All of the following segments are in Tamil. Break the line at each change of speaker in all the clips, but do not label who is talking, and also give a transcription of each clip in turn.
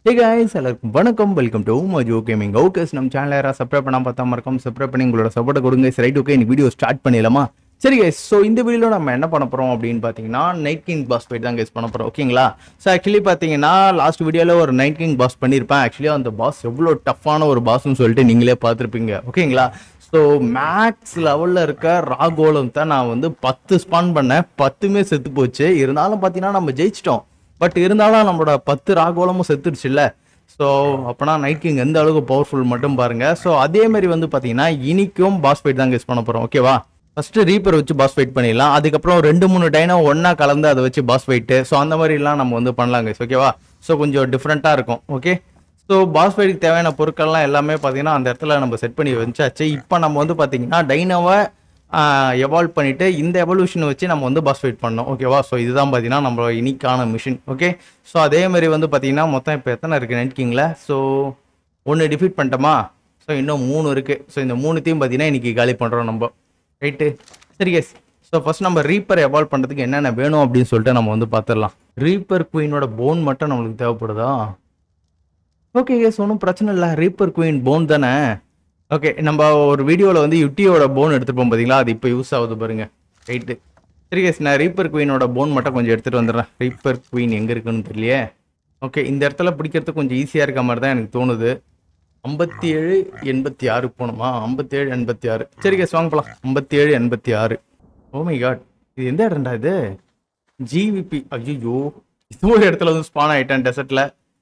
ஹே guys எல்லாருக்கும் வணக்கம் welcome to Majo gaming okays நம்ம சேனல் யாராவது சப்ஸ்கிரைப் பண்ணாம பார்த்தா மறக்காம சப்ஸ்கிரைப் பண்ணி உங்களோட சப்போர்ட் கொடுங்க ரைட் ஓகே இந்த வீடியோ ஸ்டார்ட் பண்ணிடலாமா சரி guys ஸோ இந்த வீடியோவில் நம்ம என்ன பண்ண போகிறோம் அப்படின்னு பார்த்தீங்கன்னா நைட் கிங் பாஸ் ஃபைட் தான் guys பண்ண போகிறோம் ஓகேங்களா ஸோ ஆக்சுவலி பார்த்தீங்கன்னா லாஸ்ட் வீடியோவில் ஒரு நைட் கிங் பாஸ் பண்ணியிருப்பேன் ஆக்சுவலி அந்த பாஸ் எவ்வளோ டஃப்பான ஒரு பாஸ்ன்னு சொல்லிட்டு நீங்களே பார்த்துருப்பீங்க ஓகேங்களா ஸோ மேக்ஸ் லெவலில் இருக்க ராகோலம் தான் நான் வந்து பத்து ஸ்பான் பண்ணேன் பத்துமே செத்து போச்சு இருந்தாலும் பார்த்தீங்கன்னா நம்ம ஜெயிச்சிட்டோம் பட் இருந்தாலும் நம்மளோட பத்து ராகோலமும் செத்துடுச்சுல்ல ஸோ அப்போனா நைட் கிங் எந்த அளவுக்கு பவர்ஃபுல் மட்டும் பாருங்க ஸோ அதே மாதிரி வந்து பார்த்தீங்கன்னா இனிக்கும் பாஸ் ஃபைட் தான் கெஸ் பண்ண போகிறோம் ஓகேவா ஃபர்ஸ்ட் ரீப்பர் வச்சு பாஸ் ஃபைட் பண்ணிடலாம் அதுக்கப்புறம் ரெண்டு மூணு டைனோ ஒன்றா கலந்து அதை வச்சு பாஸ் ஃபைட்டு ஸோ அந்த மாதிரிலாம் நம்ம வந்து பண்ணலாம் guys ஓகேவா ஸோ கொஞ்சம் டிஃப்ரெண்ட்டாக இருக்கும் ஓகே ஸோ பாஸ் ஃபைட்டுக்கு தேவையான பொருட்கள்லாம் எல்லாமே பார்த்தீங்கன்னா அந்த இடத்துல நம்ம செட் பண்ணி வச்சாச்சு இப்போ நம்ம வந்து பார்த்தீங்கன்னா டைனோவை எவால்வ் பண்ணிட்டு இந்த எவல்யூஷன் வச்சு நம்ம வந்து பாஸ் ஃபைட் பண்ணோம் ஓகேவா ஸோ இதுதான் பார்த்தீங்கன்னா நம்மளோட இனிக்கான மிஷின் ஓகே ஸோ அதே மாதிரி வந்து பார்த்தீங்கன்னா மொத்தம் இப்போ எத்தனை இருக்குது நைட் கிங்கில் ஸோ ஒன்று டிஃபீட் பண்ணிட்டோமா ஸோ இன்னும் மூணு இருக்குது ஸோ இந்த மூணுத்தையும் பார்த்தீங்கன்னா இன்னைக்கு காலி பண்ணுறோம் நம்ம ரைட்டு சரி கேஸ் ஸோ ஃபர்ஸ்ட் நம்ம ரீப்பர் எவால்வ் பண்ணுறதுக்கு என்னென்ன வேணும் அப்படின்னு சொல்லிட்டு நம்ம வந்து பார்த்துடலாம் ரீப்பர் குயினோட போன் மட்டும் நம்மளுக்கு தேவைப்படுதா ஓகே கேஸ் ஒன்றும் பிரச்சனை இல்லை ரீப்பர் குயின் போன் தானே ஓகே நம்ம ஒரு வீடியோவில் வந்து யுட்டியோட போன் எடுத்துருப்போம் பார்த்தீங்களா அது இப்போ யூஸ் ஆகுது பாருங்க ரைட்டு சரி கேஸ் நான் ரீப்பர் குயினோட போன் மட்டும் கொஞ்சம் எடுத்துகிட்டு வந்துடுறேன் ரீப்பர் குயின் எங்கே இருக்குன்னு தெரியலையே ஓகே இந்த இடத்துல பிடிக்கிறது கொஞ்சம் ஈஸியாக இருக்க மாதிரி தான் எனக்கு தோணுது ஐம்பத்தி ஏழு எண்பத்தி ஆறு போகணுமா ஐம்பத்தி ஏழு எண்பத்தி ஆறு சரி கேஸ் வாங்க போகலாம் ஐம்பத்தி ஏழு எண்பத்தி ஆறு ஓமை காட் இது எந்த இடம்டா இது ஜிவிபி ஐயோ இது ஒரு இடத்துல வந்து ஸ்பான் ஆகிட்டேன் டெசர்ட்டில்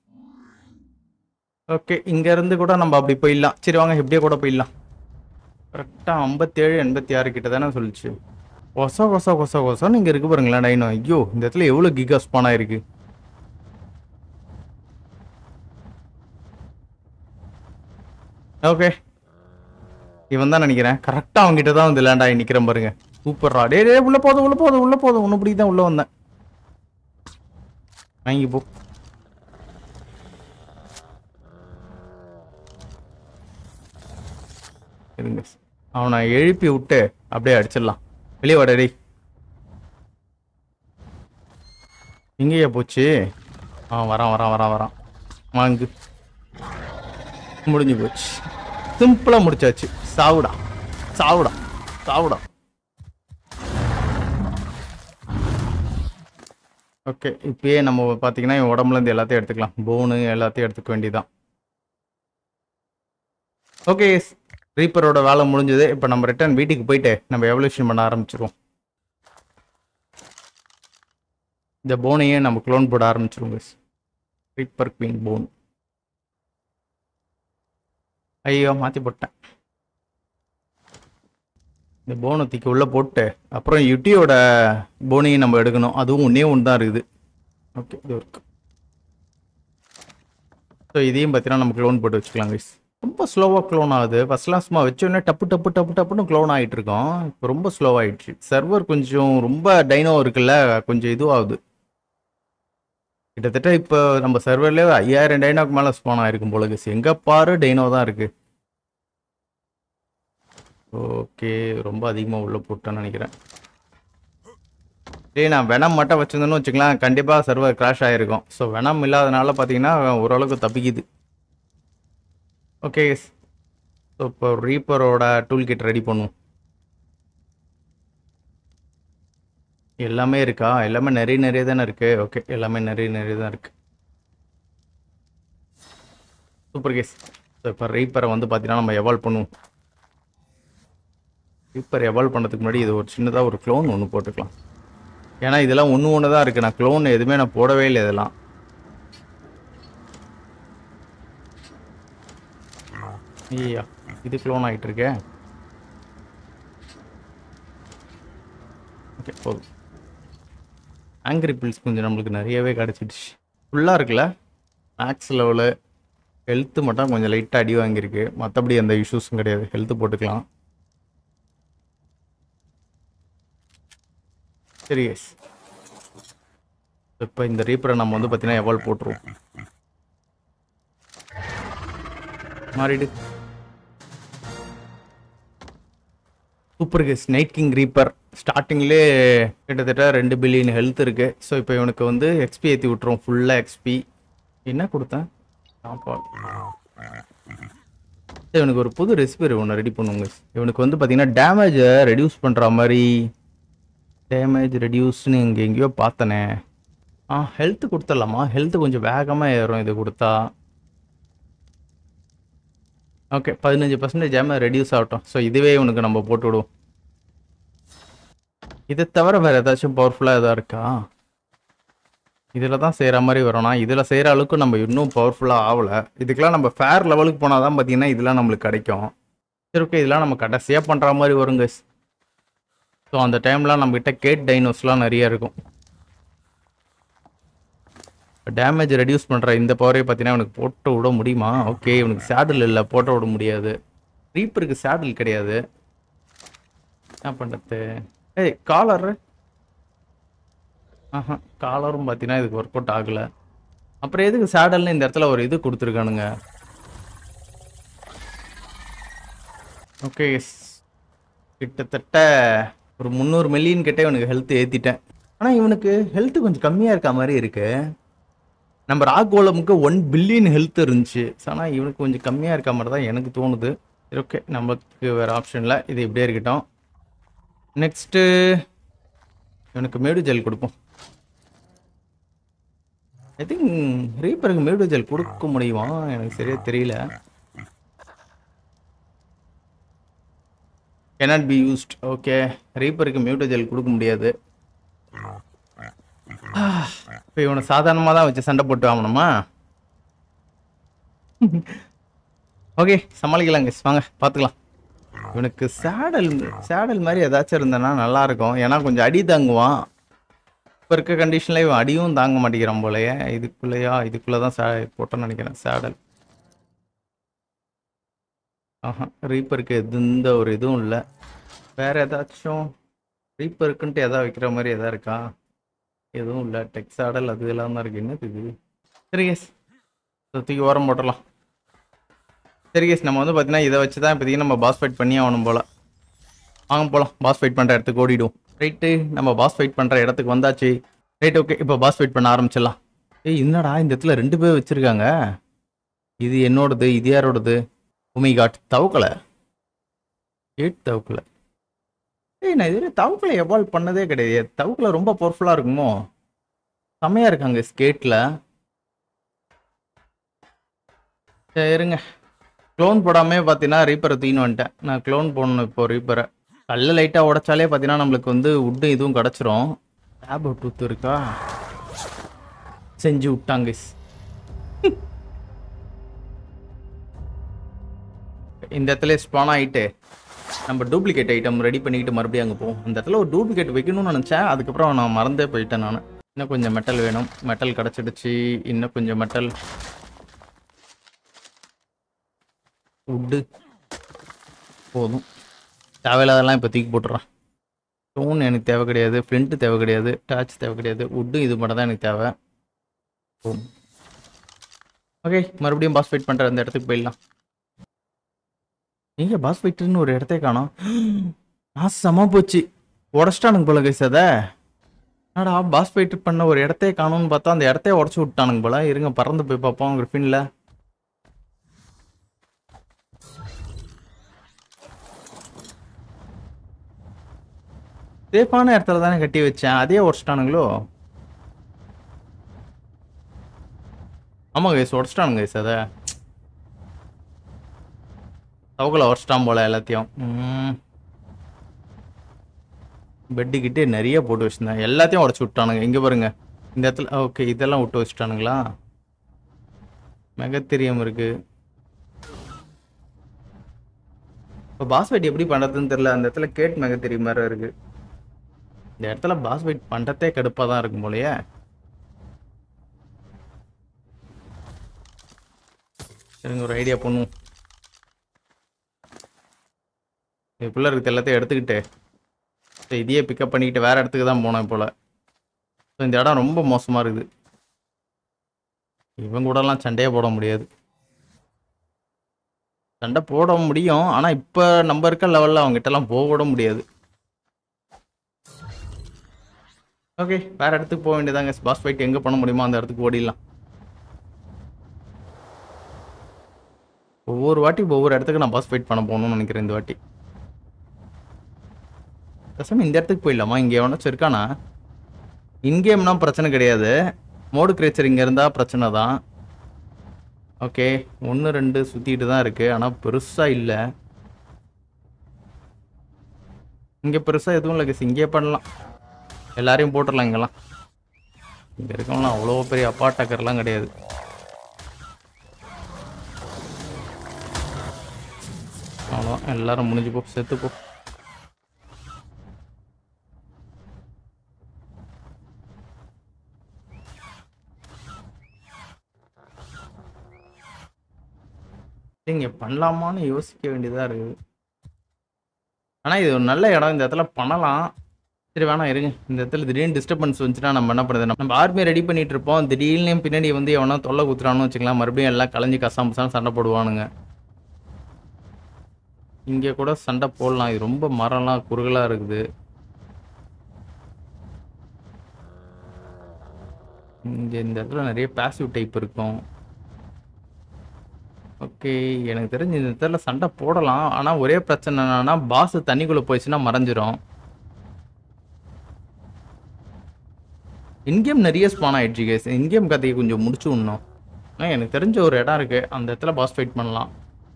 ஓகே இங்க இருந்து கூட நம்ம அப்படி போயிடலாம் சரி வாங்க இப்படியே கூட போயிடலாம் கரெக்டாக ஐம்பத்தேழு எண்பத்தி ஆறு கிட்ட தானே சொல்லிச்சு கொச கொச கொச கொசன்னு இங்கே இருக்கு பாருங்களேன் டைனோ ஐயோ இந்த இடத்துல எவ்வளோ கிகா ஸ்பான் ஆயிருக்கு ஓகே இவன் தான் நினைக்கிறேன் கரெக்டாக அவங்ககிட்ட தான் வந்து லேண்ட் ஆகி நிற்கிறேன் பாருங்க சூப்பர்ரா டே டே உள்ள போதும் உள்ள போதும் உள்ள போதும் ஒன்று தான் உள்ள வந்தேன் வாங்கி போ இருங்க அவனை எழுப்பி விட்டு அப்படியே அடிச்சிடலாம் வெளியே வாடா டேய் எங்கேயா போச்சு ஆ வரான் வரான் வரான் வரான் வாங்கு முடிஞ்சு போச்சு சிம்பிளா முடிச்சாச்சு சாவுடா சாவுடா சாவுடா ஓகே இப்பயே நம்ம பார்த்தீங்கன்னா என் உடம்புல இருந்து எல்லாத்தையும் எடுத்துக்கலாம் போனு எல்லாத்தையும் எடுத்துக்க வேண்டியதான் ஓகே ரீப்பரோட வேலை முடிஞ்சது இப்போ நம்ம ரிட்டர்ன் வீட்டுக்கு போயிட்டு நம்ம எவல்யூஷன் பண்ண ஆரம்பிச்சிருவோம் இந்த போனையே நம்ம க்ளோன் போட ஆரம்பிச்சிருவோம் guys. ரீப்பர் குவீன் போன் ஐயோ மாற்றி போட்டேன் இந்த போனை தூக்கி உள்ளே போட்டு அப்புறம் யுட்டியோட போனையும் நம்ம எடுக்கணும் அதுவும் ஒன்றே ஒன்று தான் இருக்குது ஓகே இது இருக்கு ஸோ இதையும் பார்த்தீங்கன்னா நம்ம க்ளோன் போட்டு வச்சுக்கலாம் guys. ரொம்ப ஸ்லோவாக க்ளோன் ஆகுது ஃபர்ஸ்ட்லாம் சும்மா வச்சோடனே டப்பு டப்பு டப்பு டப்புன்னு க்ளோன் ஆகிட்டு இருக்கோம் இப்போ ரொம்ப ஸ்லோவாகிடுச்சு சர்வர் கொஞ்சம் ரொம்ப டைனோ இருக்குல்ல கொஞ்சம் இதுவாகுது கிட்டத்தட்ட இப்போ நம்ம சர்வர்லேயே ஐயாயிரம் டைனோக்கு மேலே ஸ்பான் ஆயிருக்கும் போல guys. எங்க பாரு டைனோ தான் இருக்கு ஓகே ரொம்ப அதிகமாக உள்ள போட்டேன்னு நினைக்கிறேன் டேய் நான் வெனம் மட்டும் வச்சிருந்தேன்னு வச்சுக்கலாம் கண்டிப்பாக சர்வர் கிராஷ் ஆகிருக்கும் ஸோ வெனம் இல்லாதனால பார்த்தீங்கன்னா ஓரளவுக்கு தப்பிக்குது ஓகே ஸோ இப்போ ரீப்பரோட டூல் கிட் ரெடி பண்ணுவோம் எல்லாமே இருக்கா எல்லாமே நிறைய நிறைய தானே இருக்கு ஓகே எல்லாமே நிறைய நிறைய தான் இருக்கு சூப்பர் கேஸ் ஸோ இப்போ ரீப்பரை வந்து பார்த்தீங்கன்னா நம்ம எவால்வ் பண்ணுவோம் ரீப்பர் எவால்வ் பண்ணுறதுக்கு முன்னாடி இது ஒரு சின்னதாக ஒரு க்ளோன் ஒன்று போட்டுக்கலாம் ஏன்னா இதெல்லாம் ஒன்று ஒன்று தான் இருக்குது நான் க்ளோன் எதுவுமே நான் போடவே இல்லை இதெல்லாம் ஐயா இது க்ளோன் ஆகிட்டு இருக்கே ஓகே போதும் ஆங்கிரி பில்ஸ் கொஞ்சம் நம்மளுக்கு நிறையவே கிடச்சிடுச்சு ஃபுல்லாக இருக்குல்ல மேக்ஸ் லெவலு ஹெல்த்து மட்டும் கொஞ்சம் லைட்டாக அடி வாங்கியிருக்கு மற்றபடி எந்த இஷ்யூஸும் கிடையாது ஹெல்த்து போட்டுக்கலாம் சரி எஸ் இப்போ இந்த ரீப்பரை நம்ம வந்து பார்த்தீங்கன்னா எவால்வ் போட்டுருவோம் மாறிடு super guys night king reaper ஸ்டார்டிங்லே கிட்டத்தட்ட ரெண்டு பில்லியன் ஹெல்த் இருக்கு ஸோ இப்போ இவனுக்கு வந்து எக்ஸ்பி ஏற்றி விட்டுரும் ஃபுல்லாக எக்ஸ்பி என்ன கொடுத்தேன் சாப்பாடு சரி, இவனுக்கு ஒரு புது ரெசிபி ஒன்று ரெடி பண்ணுவோங்க இவனுக்கு வந்து பார்த்தீங்கன்னா டேமேஜை ரெடியூஸ் பண்ணுற மாதிரி டேமேஜ் ரெடியூஸ்னு இங்கே எங்கேயோ பார்த்தனே ஆ ஹெல்த் கொடுத்துடலாமா ஹெல்த் கொஞ்சம் வேகமாக ஏறும் இது கொடுத்தா ஓகே பதினஞ்சு பர்சன்டேஜ் டேமேஜ் ரெடியூஸ் ஆகட்டும் ஸோ இதுவே இவனுக்கு நம்ம போட்டு விடுவோம் இதை தவிர வேறு ஏதாச்சும் பவர்ஃபுல்லாக எதாவது இருக்கா இதில் தான் செய்கிற மாதிரி வரும்னா இதில் செய்கிற அளவுக்கு நம்ம இன்னும் பவர்ஃபுல்லாக ஆகலை இதுக்கெல்லாம் நம்ம ஃபேர் லெவலுக்கு போனால் தான் பார்த்தீங்கன்னா இதெல்லாம் நம்மளுக்கு கிடைக்கும் சரி ஓகே இதெல்லாம் நம்ம கடைசியாக பண்ணுற மாதிரி வருங்க ஸோ அந்த டைம்லாம் நம்மக்கிட்ட கேட் டைனோஸ்லாம் நிறைய இருக்கும் டேமேஜ் ரெடியூஸ் பண்ணுற இந்த பவரே பார்த்தீங்கன்னா இவனுக்கு போட்டு விட முடியுமா ஓகே இவனுக்கு சேடில் இல்லை போட்டு விட முடியாது ரீப்பருக்கு சேடில் கிடையாது என்ன பண்ணுறது ஏய் காலர் ஆஹா காலரும் பார்த்தீங்கன்னா இதுக்கு ஒர்க் அவுட் ஆகலை அப்புறம் எதுக்கு சேடல்னு இந்த இடத்துல ஒரு இது கொடுத்துருக்கானுங்க ஓகே கிட்டத்தட்ட ஒரு முந்நூறு மில்லியன் கிட்ட இவனுக்கு ஹெல்த் ஏற்றிட்டேன் ஆனால் இவனுக்கு ஹெல்த் கொஞ்சம் கம்மியாக இருக்க மாதிரி இருக்கு நம்ம ராகோலமுக்கு ஒன் பில்லியன் ஹெல்த் இருந்துச்சு ஆனால் இவனுக்கு கொஞ்சம் கம்மியாக இருக்க மாதிரி தான் எனக்கு தோணுது சரி ஓகே நமக்கு வேறு ஆப்ஷன் இல்லை இது இப்படியே இருக்கட்டும் நெக்ஸ்ட்டு இவனுக்கு மேடு ஜெல் கொடுப்போம் ஐ திங்க் ரீப்பருக்கு மேடு ஜெல் கொடுக்க முடியுமா எனக்கு சரியா தெரியல cannot பி யூஸ்ட் ஓகே ரீப்பருக்கு மியூட்டோ ஜெல் கொடுக்க முடியாது இப்போ இவனை சாதாரணமாக தான் வச்சு சண்டை போட்டு வாங்கணுமா ஓகே சமாளிக்கலாங்க வாங்க பார்த்துக்கலாம் இவனுக்கு சேடல் சேடல் மாதிரி ஏதாச்சும் இருந்தனா நல்லா இருக்கும் ஏன்னா கொஞ்சம் அடி தாங்குவான் இப்போ இருக்க கண்டிஷனில் இவன் அடியும் தாங்க மாட்டேங்கிறான் போலயே இதுக்குள்ளேயா இதுக்குள்ளே தான் சே போட்டோன்னு நினைக்கிறேன் சேடல் ஆஹா ரீப்பருக்கு எந்த ஒரு இதுவும் இல்லை வேற ஏதாச்சும் ரீப்பருக்குன்ட்டு எதாவது வைக்கிற மாதிரி எதா இருக்கா எதுவும் இல்லை டெக்ஸ் ஆடல் அது எல்லாம் தான் இருக்கு என்னது இது சரி கேஸ் தூக்கி ஓரம் போட்டுடலாம் சரி கேஸ் நம்ம வந்து பார்த்தீங்கன்னா இதை வச்சு தான் இப்போதைக்கு நம்ம பாஸ் ஃபைட் பண்ணி ஆகணும் போல வாங்க போகலாம் பாஸ் ஃபைட் பண்ணுற இடத்துக்கு ஓடிடும் ரைட்டு நம்ம பாஸ் ஃபைட் பண்ணுற இடத்துக்கு வந்தாச்சு ரைட் ஓகே இப்போ பாஸ் ஃபைட் பண்ண ஆரம்பிச்சிடலாம் ஏய் என்னடா இந்த இடத்துல ரெண்டு பேர் வச்சுருக்காங்க இது என்னோடது இது யாரோடது உமை காட் தவக்கலை ஏட் தவக்கலை ஏய் நான் இதுவரை தவக்கலை எவால்வ் பண்ணதே கிடையாது தவக்கலை ரொம்ப பவர்ஃபுல்லாக இருக்குமோ செம்மையாக இருக்காங்க ஸ்கேட்டில் சரி இருங்க க்ளோன் போடாமே பார்த்தீங்கன்னா ரீப்பரை தூக்கின்னு வந்துட்டேன் நான் க்ளோன் போடணும் இப்போ ரீப்பரை கல்ல லைட்டாக உடைச்சாலே பார்த்தீங்கன்னா நம்மளுக்கு வந்து உட்டு இதுவும் கிடச்சிரும் டேப் டூத் இருக்கா செஞ்சு விட்டாங்க இந்த இடத்துல ஸ்பான் ஆகிட்டு நம்ம டூப்ளிகேட் ஐட்டம் ரெடி பண்ணிக்கிட்டு மறுபடியும் அங்கே போவோம் அந்த இடத்துல ஒரு டூப்ளிகேட் வைக்கணும்னு நினச்சேன் அதுக்கப்புறம் நான் மறந்தே போயிட்டேன் நான் இன்னும் கொஞ்சம் மெட்டல் வேணும் மெட்டல் கிடச்சிடுச்சு இன்னும் கொஞ்சம் மெட்டல் உட்டு போதும் தேவையில்லாதெல்லாம் இப்போ தூக்கி போட்டுறேன் ஸ்டோன் எனக்கு தேவை கிடையாது ஃப்ளிண்ட்டு தேவை கிடையாது டார்ச் தேவை கிடையாது உட்டு இது மட்டும் தான் எனக்கு தேவை ஓகே மறுபடியும் பாஸ் ஃபைட் பண்ணுற அந்த இடத்துக்கு போயிடலாம் எங்க பாஸ் ஃபைட்டர்னு ஒரு இடத்தே காணோம் நான் செம போச்சு உடச்சிட்டானுங்க போல கைஸ் அதை என்னடா பாஸ் ஃபைட் பண்ண ஒரு இடத்தே காணும்னு பார்த்தா அந்த இடத்தையே உடச்சி விட்டானுங்க போல இருங்க பறந்து போய் பார்ப்போம் கிரிஃபின்ல சேஃபான இடத்துல தானே கட்டி வச்சேன் அதே உடச்சிட்டானுங்களோ ஆமா கைஸ் உடச்சிட்டானுங்க கைஸ் அதை தவக்கலை உடச்சிட்டான் போல எல்லாத்தையும் பெட்டு கிட்டே நிறைய போட்டு வச்சிருந்தேன் எல்லாத்தையும் உடச்சி விட்டானுங்க இங்கே பாருங்க இந்த இடத்துல ஓகே இதெல்லாம் விட்டு வச்சுட்டானுங்களா மெகத்தெரியம் இருக்கு இப்போ பாஸ் ஃபைட் எப்படி பண்ணுறதுன்னு தெரியல அந்த இடத்துல கேட் மெகத்தெரியம் மாதிரி இருக்கு இந்த இடத்துல பாஸ் ஃபைட் பண்ணுறதே கடுப்பாக தான் இருக்கும் போலயே சரிங்க ஒரு ஐடியா பண்ணுவோம் இதுக்குள்ளே இருக்கிறது எல்லாத்தையும் எடுத்துக்கிட்டு சரி, இதையே பிக்கப் பண்ணிக்கிட்டு வேற இடத்துக்கு தான் போனேன் போல ஸோ இந்த இடம் ரொம்ப மோசமாக இருக்குது இவங்க கூடலாம் சண்டையே போட முடியாது சண்டை போட முடியும் ஆனால் இப்போ நம்ம இருக்க லெவலில் அவங்ககிட்டலாம் போக கூட முடியாது ஓகே வேற இடத்துக்கு போக வேண்டியதாங்க பாஸ் ஃபைட் எங்கே பண்ண முடியுமோ அந்த இடத்துக்கு ஓடிடலாம் ஒவ்வொரு வாட்டி ஒவ்வொரு இடத்துக்கு நான் பாஸ் ஃபைட் பண்ண போகணும்னு நினைக்கிறேன் இந்த வாட்டி பேசாம இந்த இடத்துக்கு போயிடலாமா இங்கே எவனாச்சும் இருக்கானா இன்கேம்னா பிரச்சனை கிடையாது மோடு கிரேச்சர் இங்கே இருந்தால் பிரச்சனை தான் ஓகே ஒன்று ரெண்டு சுற்றிட்டு தான் இருக்குது ஆனால் பெருசாக இல்லை இங்கே பெருசாக எதுவும் இல்லை guys. இங்கே பண்ணலாம் எல்லாரையும் போட்டுடலாம் இங்கெல்லாம் இங்கே இருக்கவங்களாம் அவ்வளோ பெரிய அப்பாட்டக்கர்லாம் கிடையாது அவ்வளோதான் எல்லாரும் முடிஞ்சு போ செத்து போ இங்க பண்ணலாமான்னு யோசிக்க வேண்டியதா இருக்குது ஆனா இது ஒரு நல்ல இடம் இந்த இடத்துல பண்ணலாம் சரி வேணாம் இருங்க இந்த இடத்துல திடீர்னு டிஸ்டர்பன்ஸ் வந்துச்சுன்னா நம்ம என்ன பண்ணுறது நம்ம ஆர்மி ரெடி பண்ணிட்டு இருப்போம் திடீர்னு பின்னாடி வந்து எவனா தொல்லை குத்துறான்னு வச்சுக்கலாம் மறுபடியும் எல்லாம் கலைஞ்சு கசாம் பசான்னு சண்டை போடுவானுங்க இங்கே கூட சண்டை போடலாம் இது ரொம்ப மரம்லாம் குறுகலாக இருக்குது இங்கே இந்த இடத்துல நிறைய பாசிவ் டைப் இருக்கும் ஓகே எனக்கு தெரிஞ்சு இந்த இடத்துல சண்டை போடலாம் ஆனால் ஒரே பிரச்சனை என்னன்னா பாஸ் தண்ணிக்குள்ளே போயிடுச்சுன்னா மறைஞ்சிரும் இன்கேம் நிறைய ஸ்பான் ஆயிடுச்சு கேஸ் இன்கேம் கதையை கொஞ்சம் முடிச்சு விடணும் ஆனால் எனக்கு தெரிஞ்ச ஒரு இடம் இருக்கு அந்த இடத்துல பாஸ் ஃபைட் பண்ணலாம்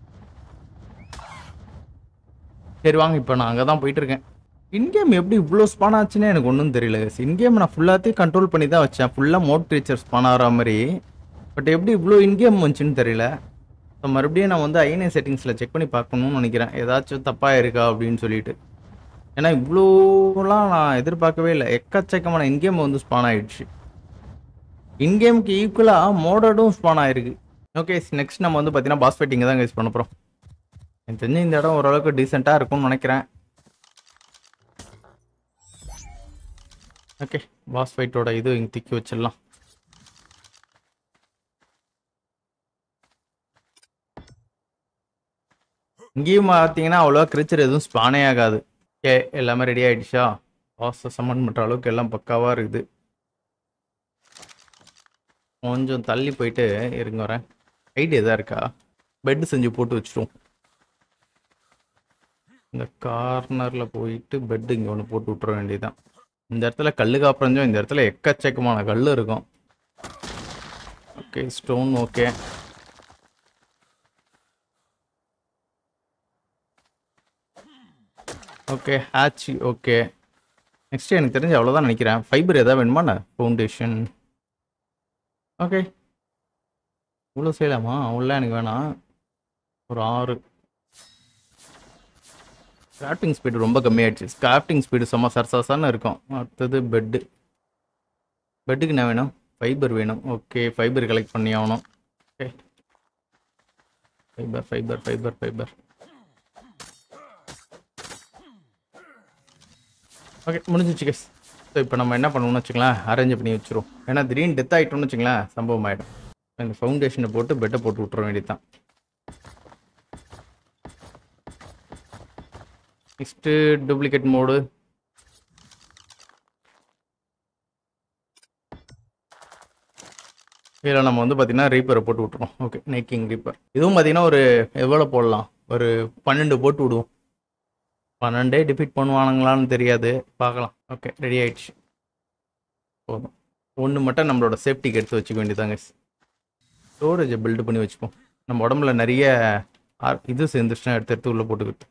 சரி வாங்க இப்போ நான் அங்கே தான் போயிட்டு இருக்கேன் இன்கேம் எப்படி இவ்வளோ ஸ்பான் ஆச்சுன்னு எனக்கு ஒன்றும் தெரியல guys. இன்கேம் நான் ஃபுல்லாத்தையும் கண்ட்ரோல் பண்ணி தான் வச்சேன் ஃபுல்லாக மோட் க்ரீச்சர் ஸ்பான் ஆகிற மாதிரி பட் எப்படி இவ்வளோ இன்கேம் வந்துச்சுன்னு தெரியல ஸோ மறுபடியும் நான் வந்து ஐஎன்ஏ செட்டிங்ஸில் செக் பண்ணி பார்க்கணும்னு நினைக்கிறேன் ஏதாச்சும் தப்பாக இருக்கா அப்படின்னு சொல்லிட்டு ஏன்னா இவ்வளோலாம் நான் எதிர்பார்க்கவே இல்லை எக்கச்சக்கமான இன்கேம் வந்து ஸ்பான் ஆயிடுச்சு இன்கேமுக்கு ஈக்குவலாக மோடடும் ஸ்பான் ஆயிருக்கு ஓகே நெக்ஸ்ட் நம்ம வந்து பார்த்தீங்கன்னா பாஸ் ஃபைட்டிங் தான் கைஸ் பண்ண போகிறோம் எனக்கு தெரிஞ்சு இந்த இடம் ஓரளவுக்கு டீசெண்டாக இருக்கும்னு நினைக்கிறேன் ஓகே பாஸ் ஃபைட்டோட இது இங்கே திக்கி வச்சிடலாம் இங்கேயும் பார்த்தீங்கன்னா அவ்வளோவா கிரிச்சர் எதுவும் ஸ்பானே ஆகாது ஓகே எல்லாமே ரெடி ஆயிடுச்சா பாஸை சம்மன் பண்ணுற அளவுக்கு எல்லாம் பக்காவாக இருக்குது கொஞ்சம் தள்ளி போயிட்டு இருங்க வரேன் ஐடியா எதா இருக்கா பெட் செஞ்சு போட்டு வச்சிருவோம் இந்த கார்னரில் போயிட்டு பெட் இங்கே ஒன்று போட்டு விட்டுற வேண்டியதுதான் இந்த இடத்துல கல்லு காப்பறஞ்சம் இந்த இடத்துல எக்கச்சக்கமான கல் இருக்கும் okay stone okay okay hatch okay next எனக்கு தெரிஞ்சு அவ்வளோதான் நினைக்கிறேன் ஃபைபர் எதாவது வேணுமா ஃபவுண்டேஷன் ஓகே இவ்வளோ செய்யலாமா அவ்வளோ எனக்கு வேணாம் ஒரு ஆறு கிராஃப்டிங் ஸ்பீடு ரொம்ப கம்மியாயிடுச்சு கிராஃப்டிங் ஸ்பீடு செம்ம சரசாசான்னு இருக்கும் அடுத்தது பெட்டு பெட்டுக்கு என்ன வேணும் ஃபைபர் வேணும் ஓகே ஃபைபர் கலெக்ட் பண்ணி ஆகணும் okay fiber fiber fiber fiber okay முடிஞ்சிச்சு கேஸ் ஸோ இப்போ நம்ம என்ன பண்ணுவோம்னு வச்சுக்கலாம் அரேஞ்ச் பண்ணி வச்சிருவோம் ஏன்னா திடீர்னு டெத் ஆகிட்டோம்னு வச்சுங்களேன் சம்பவம் ஆகிடும் இந்த ஃபவுண்டேஷனை போட்டு பெட்டை போட்டு விட்டுற வேண்டியதுதான் நெக்ஸ்ட்டு டூப்ளிகேட் மோடு இதில் நம்ம வந்து பார்த்தீங்கன்னா ரீப்பரை போட்டு விட்ருவோம் ஓகே நைக்கிங் ரீப்பர் இதுவும் பார்த்தீங்கன்னா ஒரு எவ்வளோ போடலாம் ஒரு பன்னெண்டு போட்டு விடுவோம் பன்னெண்டே டிஃபீட் பண்ணுவானுங்களான்னு தெரியாது பார்க்கலாம் ஓகே ரெடி ஆயிடுச்சு போதும் ஒன்று மட்டும் நம்மளோட சேஃப்டிக்கு எடுத்து வச்சுக்க வேண்டியதாங்க ஸ்டோரேஜை பில்டு பண்ணி வச்சுப்போம் நம்ம உடம்புல நிறைய ஆர்- இது சேர்ந்துச்சுன்னா எடுத்து எடுத்து உள்ளே போட்டுக்கிட்டு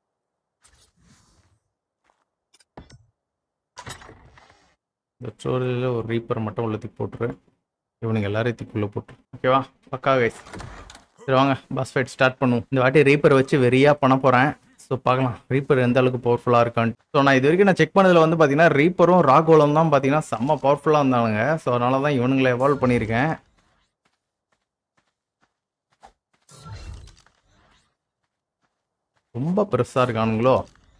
இந்த ஸ்டோரேஜில் ஒரு ரீப்பர் மட்டும் உள்ள தூக்கி போட்டுரு இவனுங்க எல்லாரையும் தூக்கி உள்ள போட்டுரு ஓகேவா பக்கா கைஸ் சரி வாங்க பஸ் ஃபைட் ஸ்டார்ட் பண்ணுவோம் இந்த வாட்டி ரீப்பர் வச்சு வெறியாக பண்ண போகிறேன் ஸோ பார்க்கலாம் ரீப்பர் எந்த அளவுக்கு பவர்ஃபுல்லாக இருக்கான்ட்டு ஸோ நான் இது வரைக்கும் நான் செக் பண்ணதில் வந்து பார்த்தீங்கன்னா ரீப்பரும் ராகோலம் தான் பார்த்தீங்கன்னா செம்ம பவர்ஃபுல்லாக இருந்தானுங்க ஸோ அதனால தான் இவனுங்களை எவால்வ் பண்ணியிருக்கேன் ரொம்ப பெருசாக இருக்கானுங்களோ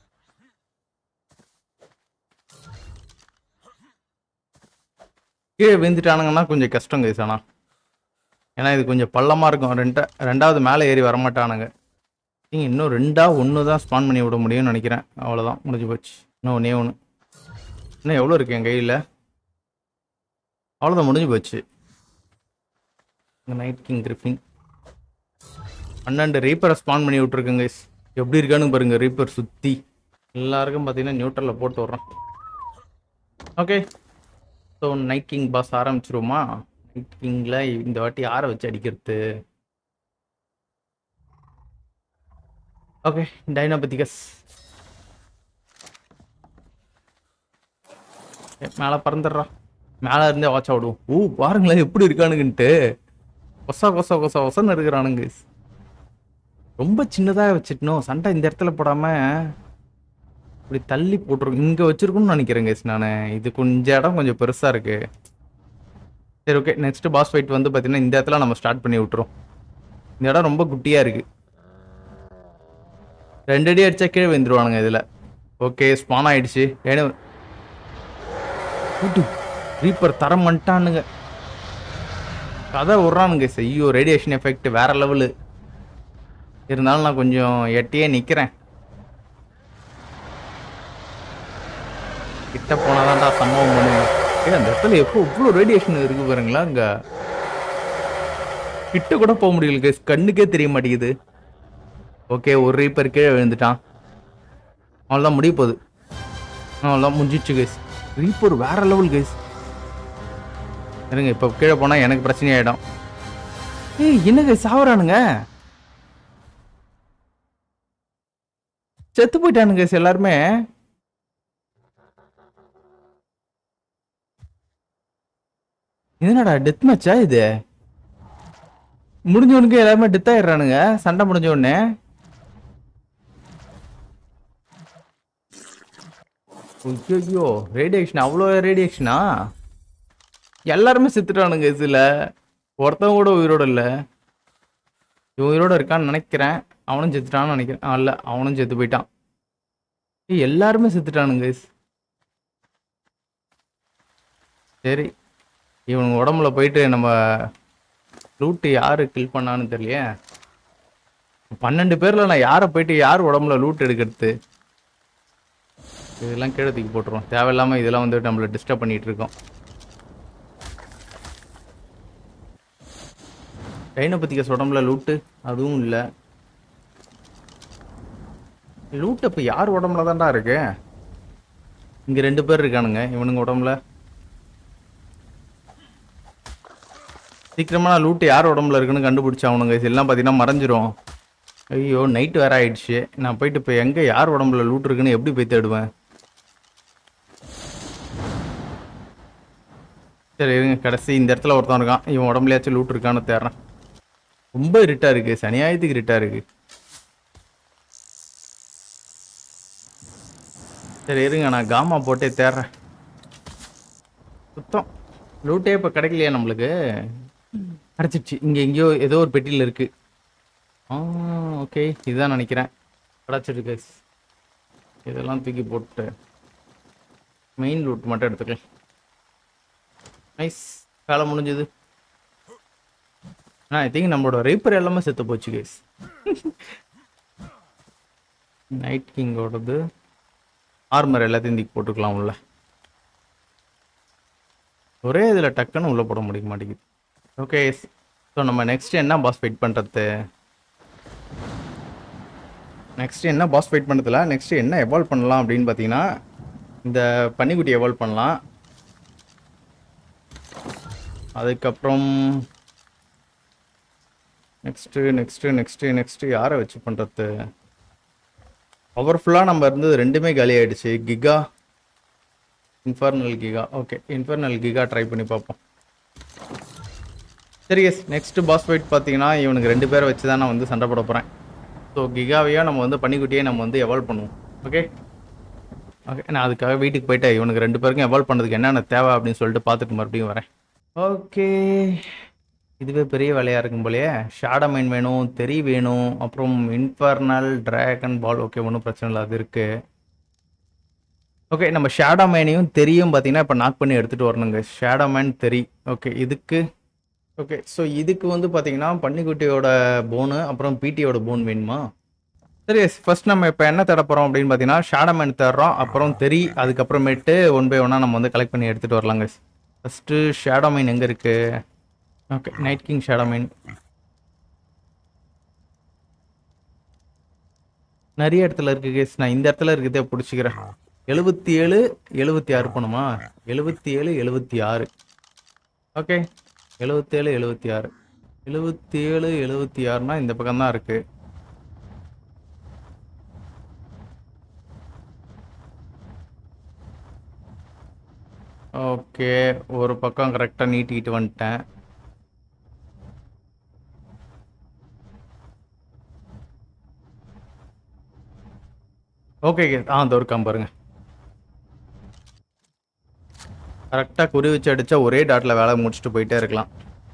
கீழே விழுந்துட்டானுங்கன்னா கொஞ்சம் கஷ்டம் கைஸ் ஆனால் ஏன்னா இது கொஞ்சம் பள்ளமாக இருக்கும் ரெண்டா ரெண்டாவது மேலே ஏறி வரமாட்டானுங்க நீங்கள் இன்னும் ரெண்டா ஒன்று தான் ஸ்பான் பண்ணி விட முடியும்னு நினைக்கிறேன் அவ்வளோதான் முடிஞ்சு போச்சு இன்னும் ஒன்றே ஒன்று இன்னும் எவ்வளோ இருக்கு என் கையில் அவ்வளோதான் முடிஞ்சு போச்சு இந்த நைட் கிங் கிரிஃபின் பன்னெண்டு ரீப்பரை ஸ்பான் பண்ணி விட்ருக்குங்க guys. எப்படி இருக்கான்னு பாருங்க ரீப்பர் சுற்றி எல்லாருக்கும் பார்த்தீங்கன்னா நியூட்ரலில் போட்டு விட்றேன் okay so night king boss ஆரம்பிச்சிருவோமா நைட் கிங்கில் இந்த வாட்டி யாரை வச்சு அடிக்கிறது ஓகே டைனோபதிகஸ் மேலே பறந்துடுறா மேலே இருந்தே வாட்ச் விடுவோம் ஓ பாருங்களேன் எப்படி இருக்கானுங்கன்ட்டு கொசா கொசா கொசா கொசன்னு இருக்கிறானுங்க ரொம்ப சின்னதாக வச்சுட்டணும் சண்டை இந்த இடத்துல போடாமல் இப்படி தள்ளி போட்டுருக்கோம் இங்கே வச்சிருக்கணும்னு நினைக்கிறேன் guys நான் இது கொஞ்சம் இடம் கொஞ்சம் பெருசாக இருக்கு சரி ஓகே நெக்ஸ்ட் பாஸ் ஃபைட் வந்து பார்த்தீங்கன்னா இந்த இடத்துல நம்ம ஸ்டார்ட் பண்ணி விட்டுரும் இந்த இடம் ரொம்ப குட்டியாக இருக்கு ரெண்டு அடி அடிச்சா கீழே வந்துருவானுங்க இதில் ஓகே ஸ்பான் ஆயிடுச்சு ஏன்னா ரீப்பர் தரம் பண்ணிட்டானுங்க கதை விட்றானுங்க ஐயோ ரேடியேஷன் எஃபெக்ட் வேற லெவலு இருந்தாலும் நான் கொஞ்சம் எட்டியே நிற்கிறேன் கிட்ட போனாதான்டா சம்பவம் பண்ணுவேன் ஏ அந்த இடத்துல எப்போ இவ்வளோ ரேடியேஷன் இருக்கு பாருங்களா அங்க கிட்ட கூட போக முடியல guys. கண்ணுக்கே தெரிய மாட்டேங்குது ஓகே ஒரு ரீப்பர் கீழே விழுந்துட்டான் அவ்வளோதான் முடிய போகுது அவ்வளோதான் முடிஞ்சிச்சு கைஸ் ரீப்பர் வேற லெவல் கைஸ் இருங்க இப்போ கீழே போனால் எனக்கு பிரச்சனை ஆகிடும் ஏய் என்ன கைஸ் சாவறானுங்க செத்து போயிட்டானுங்க guys எல்லாருமே என்னடா டெத் மேட்சா இது முடிஞ்சவனுக்கு எல்லாருமே டெத் ஆயிடுறானுங்க சண்டை முடிஞ்ச உடனே ஐயோ ரேடியேஷன் அவ்வளோ ரேடியேஷனா எல்லாருமே செத்துட்டானுங்க இதுல ஒருத்தவங்க கூட உயிரோட இல்லை இவன் உயிரோட இருக்கான்னு நினைக்கிறேன் அவனும் செத்துட்டான்னு நினைக்கிறேன் ஆ, இல்ல அவனும் செத்து போயிட்டான் ஏய், எல்லாருமே செத்துட்டானுங்க guys. சரி இவனுங்க உடம்புல போயிட்டு நம்ம லூட்டு யாரு கில் பண்ணான்னு தெரியலையே பன்னெண்டு பேர்ல நான் யாரை போயிட்டு யார் உடம்புல லூட் எடுக்கிறது இதெல்லாம் கீழே தூக்கி போட்டுருவோம் தேவையில்லாம இதெல்லாம் வந்து நம்மள டிஸ்டர்ப் பண்ணிட்டு இருக்கோம் டைனோபத்திகஸ் உடம்புல லூட்டு அதுவும் இல்லை லூட் அப்போ யார் உடம்புல தான்டா இருக்கு இங்க ரெண்டு பேர் இருக்கானுங்க இவனுங்க உடம்புல சீக்கிரமா நான் லூட்டு யார் உடம்புல இருக்குன்னு கண்டுபிடிச்சா அவனுங்க எல்லாம் பார்த்தீங்கன்னா மறைஞ்சிரும் ஐயோ நைட் வேற ஆயிடுச்சு நான் போயிட்டு இப்போ எங்க யார் உடம்புல லூட் இருக்குன்னு எப்படி போய் தேடுவேன் சரி இருங்க கடைசி இந்த இடத்துல ஒருத்தன் இருக்கான் இவன் உடம்புலயாச்சும் லூட் இருக்கான்னு தேடுறேன் ரொம்ப இருட்டா இருக்கு சனியாயத்துக்கு இருட்டா இருக்கு சரி இருங்க நான் காமா போட்டே தேடுறேன் சுத்தம் லூட்டே இப்போ கிடைக்கலையா நம்மளுக்கு கிடைச்சிடுச்சு இங்கே எங்கேயோ ஏதோ ஒரு பெட்டியில் இருக்கு ஆ ஓகே இதுதான் நினைக்கிறேன் கிடச்சிருக்கு guys. இதெல்லாம் தூக்கி போட்டு மெயின் லூட் மட்டும் எடுத்துக்கலாம் நைஸ் வேலை முடிஞ்சது ஆ ஐ திங்க் நம்மளோட ரீப்பர் எல்லாமே செத்து போச்சு கைஸ் நைட் கிங்கோடது ஆர்மர் எல்லாத்தையும் தூக்கி போட்டுக்கலாம் உள்ள ஒரே இதில் டக்குன்னு உள்ளே போட முடிய மாட்டேங்குது ஓகே ஸோ நம்ம நெக்ஸ்ட் என்ன பாஸ் ஃபைட் பண்ணுறது நெக்ஸ்ட் என்ன பாஸ் ஃபைட் பண்ணுறதுல நெக்ஸ்ட் என்ன எவால்வ் பண்ணலாம் அப்படின்னு பார்த்தீங்கன்னா இந்த பன்னிக்குட்டி எவால்வ் பண்ணலாம் அதுக்கப்புறம் நெக்ஸ்ட்டு நெக்ஸ்ட்டு நெக்ஸ்ட்டு நெக்ஸ்ட்டு யாரை வச்சு பண்ணுறது பவர்ஃபுல்லாக நம்ம இருந்தது ரெண்டுமே காலி ஆயிடுச்சு giga infernal giga okay infernal giga try பண்ணி பார்ப்போம் சரி எஸ் நெக்ஸ்ட் பாஸ் ஃபைட் பார்த்தீங்கன்னா இவனுக்கு ரெண்டு பேரை வச்சு தான் நான் வந்து சண்டை போட போகிறேன் ஸோ கிகாவையா நம்ம வந்து பன்னிக்குட்டியே நம்ம வந்து எவால்வ் பண்ணுவோம் ஓகே ஓகே நான் அதுக்காக வீட்டுக்கு போயிட்டு இவனுக்கு ரெண்டு பேருக்கும் எவால்வ் பண்ணுறதுக்கு என்னென்ன தேவை அப்படின்னு சொல்லிட்டு பார்த்துட்டு மறுபடியும் வரேன் ஓகே இதுவே பெரிய வேலையாக இருக்கும் போலயே ஷாடோ மைன் வேணும் தெரி வேணும் அப்புறம் இன்ஃபர்னல் டிராகன் பால் ஓகே ஒன்றும் பிரச்சனை இல்லை அது இருக்குது ஓகே நம்ம ஷேடோ மேனையும் தெரியும் பார்த்தீங்கன்னா இப்போ நாக் பண்ணி எடுத்துகிட்டு வரணுங்க ஷேடோ மேன் தெரி ஓகே இதுக்கு ஓகே ஸோ இதுக்கு வந்து பார்த்தீங்கன்னா பன்னிக்குட்டியோட போனு அப்புறம் பிடியோட போன் வேணுமா சரி ஃபர்ஸ்ட் நம்ம இப்போ என்ன தேட போகிறோம் அப்படின்னு பார்த்தீங்கன்னா ஷேடோ மேன் தேடுறோம் அப்புறம் தெரி அதுக்கப்புறமேட்டு ஒன் பை ஒன்னாக நம்ம வந்து கலெக்ட் பண்ணி எடுத்துகிட்டு வரலாங்க ஃபஸ்ட்டு ஷேடோ மைன் எங்கே இருக்குது okay night king shadowmane நிறைய இடத்துல இருக்கு கேஸ் நான் இந்த இடத்துல இருக்கிறதே பிடிச்சிக்கிறேன் எழுபத்தி ஏழு எழுபத்தி ஆறு பண்ணுமா எழுபத்தி ஏழு எழுபத்தி ஆறு ஓகே எழுபத்தேழு எழுபத்தி ஆறு எழுபத்தி ஏழு எழுபத்தி ஆறுனா இந்த பக்கம் தான் இருக்கு ஓகே ஒரு பக்கம் கரெக்டாக நீட்டிக்கிட்டு வந்துட்டேன் ஓகே ஆ அந்த ஒரு பாருங்க கரெக்டாக குறி வச்சு அடிச்சா ஒரே டாட்டில் வேலை முடிச்சுட்டு போயிட்டே இருக்கலாம்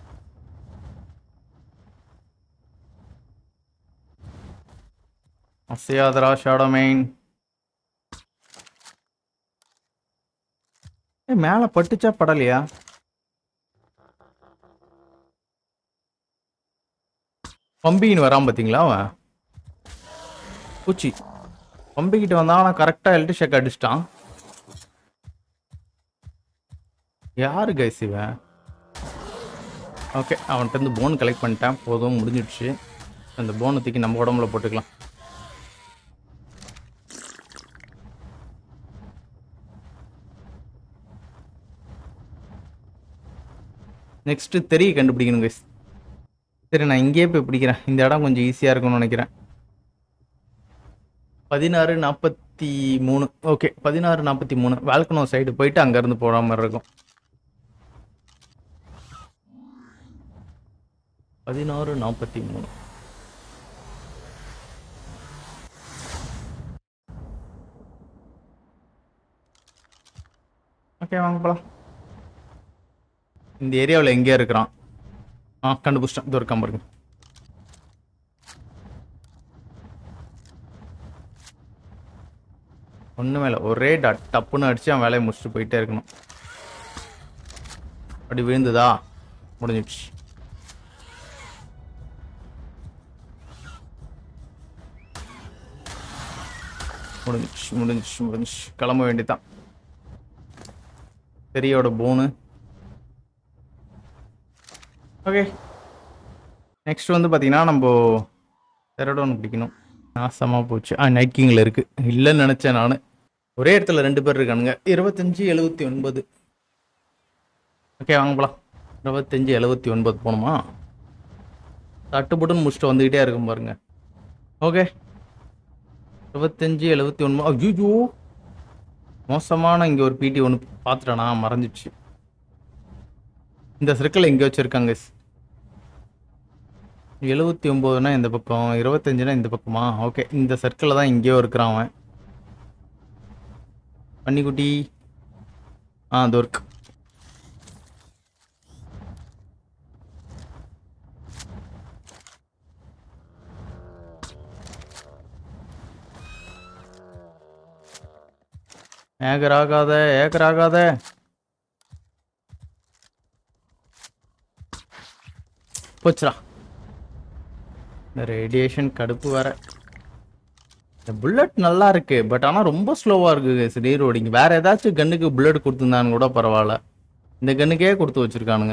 அசையாதரா ஷாடோ மெயின் ஏ மேலே பட்டுச்சா படலையா பம்பின்னு வரான் பார்த்தீங்களா அவன் பூச்சி பம்பிக்கிட்ட வந்தான் ஆனால் கரெக்டாக எல்டி ஷேக் அடிச்சிட்டான் யாரு கைஸ் இவன் ஓகே அவன்கிட்ட இருந்து போன் கலெக்ட் பண்ணிட்டேன் போதும் முடிஞ்சிடுச்சு அந்த போனை தூக்கி நம்ம உடம்புல போட்டுக்கலாம் நெக்ஸ்ட் தெரிய கண்டுபிடிக்கணும் கைஸ் சரி நான் இங்கேயே போய் பிடிக்கிறேன் இந்த இடம் கொஞ்சம் ஈஸியாக இருக்கும்னு நினைக்கிறேன் பதினாறு நாற்பத்தி மூணு ஓகே பதினாறு நாற்பத்தி மூணு வேல்கனோ சைடு போயிட்டு அங்கேருந்து போகிற மாதிரி இருக்கும் பதினாறு நாற்பத்தி மூணு ஓகே வாங்க போலாம் இந்த ஏரியாவில் எங்கேயா இருக்கிறான் ஆ கண்டுபிடிச்சிட்டேன் இது ஒரு பாருங்க ஒன்றுமே இல்லை ஒரே டாட் டப்புன்னு அடிச்சு அவன் வேலையை முடிச்சுட்டு போயிட்டே இருக்கணும் அப்படி விழுந்துதா முடிஞ்சிடுச்சு முடிஞ்சிச்சு முடிஞ்சிச்சு முடிஞ்சிச்சு கிளம்ப வேண்டியதான் பெரியோட போனு ஓகே நெக்ஸ்ட் வந்து பார்த்தீங்கன்னா நம்ம தெரடோன் பிடிக்கணும் நாசமாக போச்சு ஆ நைட் கிங்கில் இருக்குது இல்லைன்னு நினச்சேன் நான் ஒரே இடத்துல ரெண்டு பேர் இருக்கானுங்க இருபத்தஞ்சி எழுபத்தி ஒன்பது ஓகே வாங்க போலாம் இருபத்தஞ்சி எழுபத்தி ஒன்பது போகணுமா தட்டுப்புட்டுன்னு முடிச்சுட்டு வந்துக்கிட்டே இருக்கும் பாருங்க ஓகே இருபத்தஞ்சி எழுபத்தி ஒன்பது ஐயோ மோசமான இங்கே ஒரு பிடி ஒன்று பார்த்துட்டேனா மறைஞ்சிடுச்சு இந்த சர்க்கிள் எங்கே வச்சுருக்காங்க எழுபத்தி ஒம்போதுனா இந்த பக்கம் இருபத்தஞ்சுனா இந்த பக்கமா ஓகே இந்த சர்க்கிளில் தான் எங்கேயோ இருக்கிறான் அவன் பன்னிக்குட்டி ஆ அது இருக்கு ஏக்கர் ஆகாத ஏக்கர் ஆகாத போச்சுடா இந்த ரேடியேஷன் கடுப்பு வேற இந்த புல்லட் நல்லா இருக்கு பட் ஆனால் ரொம்ப ஸ்லோவாக இருக்கு சரி ரோடிங் வேற ஏதாச்சும் கன்னுக்கு புல்லட் கொடுத்துருந்தான்னு கூட பரவாயில்ல இந்த கன்னுக்கே கொடுத்து வச்சிருக்கானுங்க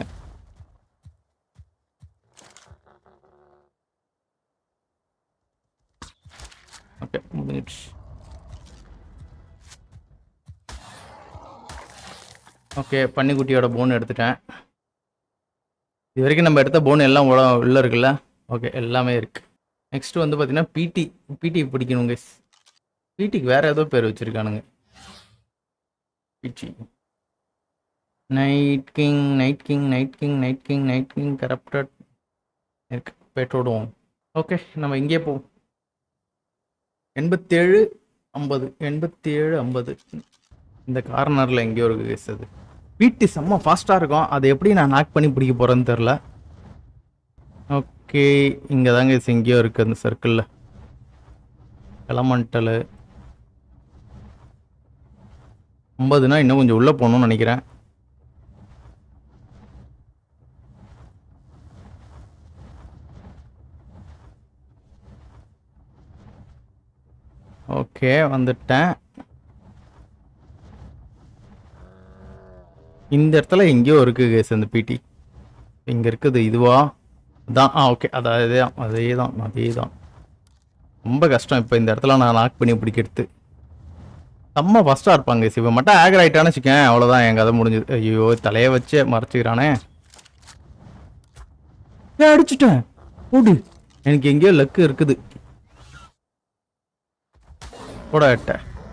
ஓகே முடிஞ்சிடுச்சு ஓகே பன்னிக்குட்டியோட போன் எடுத்துட்டேன் இது வரைக்கும் நம்ம எடுத்த போன் எல்லாம் உள்ள உள்ள இருக்குல்ல ஓகே எல்லாமே இருக்கு நெக்ஸ்ட் வந்து பார்த்தீங்கன்னா பிடி பிடி பிடிக்கணும் கைஸ் பிடிக்கு வேற ஏதோ பேர் வச்சிருக்கானுங்க பிடி night king night king night king night king night king corrupted இருக்கு போயிட்டு ஓகே நம்ம இங்கே போவோம் எண்பத்தேழு ஐம்பது எண்பத்தி ஏழு ஐம்பது இந்த கார்னரில் எங்கேயோ இருக்கு கைஸ் அது பிடி செம்ம ஃபாஸ்ட்டாக இருக்கும் அதை எப்படி நான் நாக் பண்ணி பிடிக்க போகிறேன்னு தெரில ஓகே இங்கே தாங்க இது எங்கேயோ இருக்குது அந்த சர்க்கிளில் எலமெண்டலு ஐம்பதுனா இன்னும் கொஞ்சம் உள்ளே போகணும்னு நினைக்கிறேன் ஓகே வந்துட்டேன் இந்த இடத்துல எங்கேயோ இருக்கு கேஸ் அந்த பிடி இங்கே இருக்குது இதுவா அதான் ஆ ஓகே அது அதே தான் அதே தான் அதே தான் ரொம்ப கஷ்டம் இப்போ இந்த இடத்துல நான் லாக் பண்ணி பிடிக்கிறது செம்ம ஃபஸ்ட்டாக இருப்பாங்க சிவன் மட்டும் ஆகர் ஆகிட்டான்னு வச்சுக்கேன் அவ்வளோதான் என் கதை முடிஞ்சது ஐயோ தலையை வச்சு மறைச்சிக்கிறானே ஏன் அடிச்சிட்டேன் ஓடு எனக்கு எங்கேயோ லக்கு இருக்குது போட எட்ட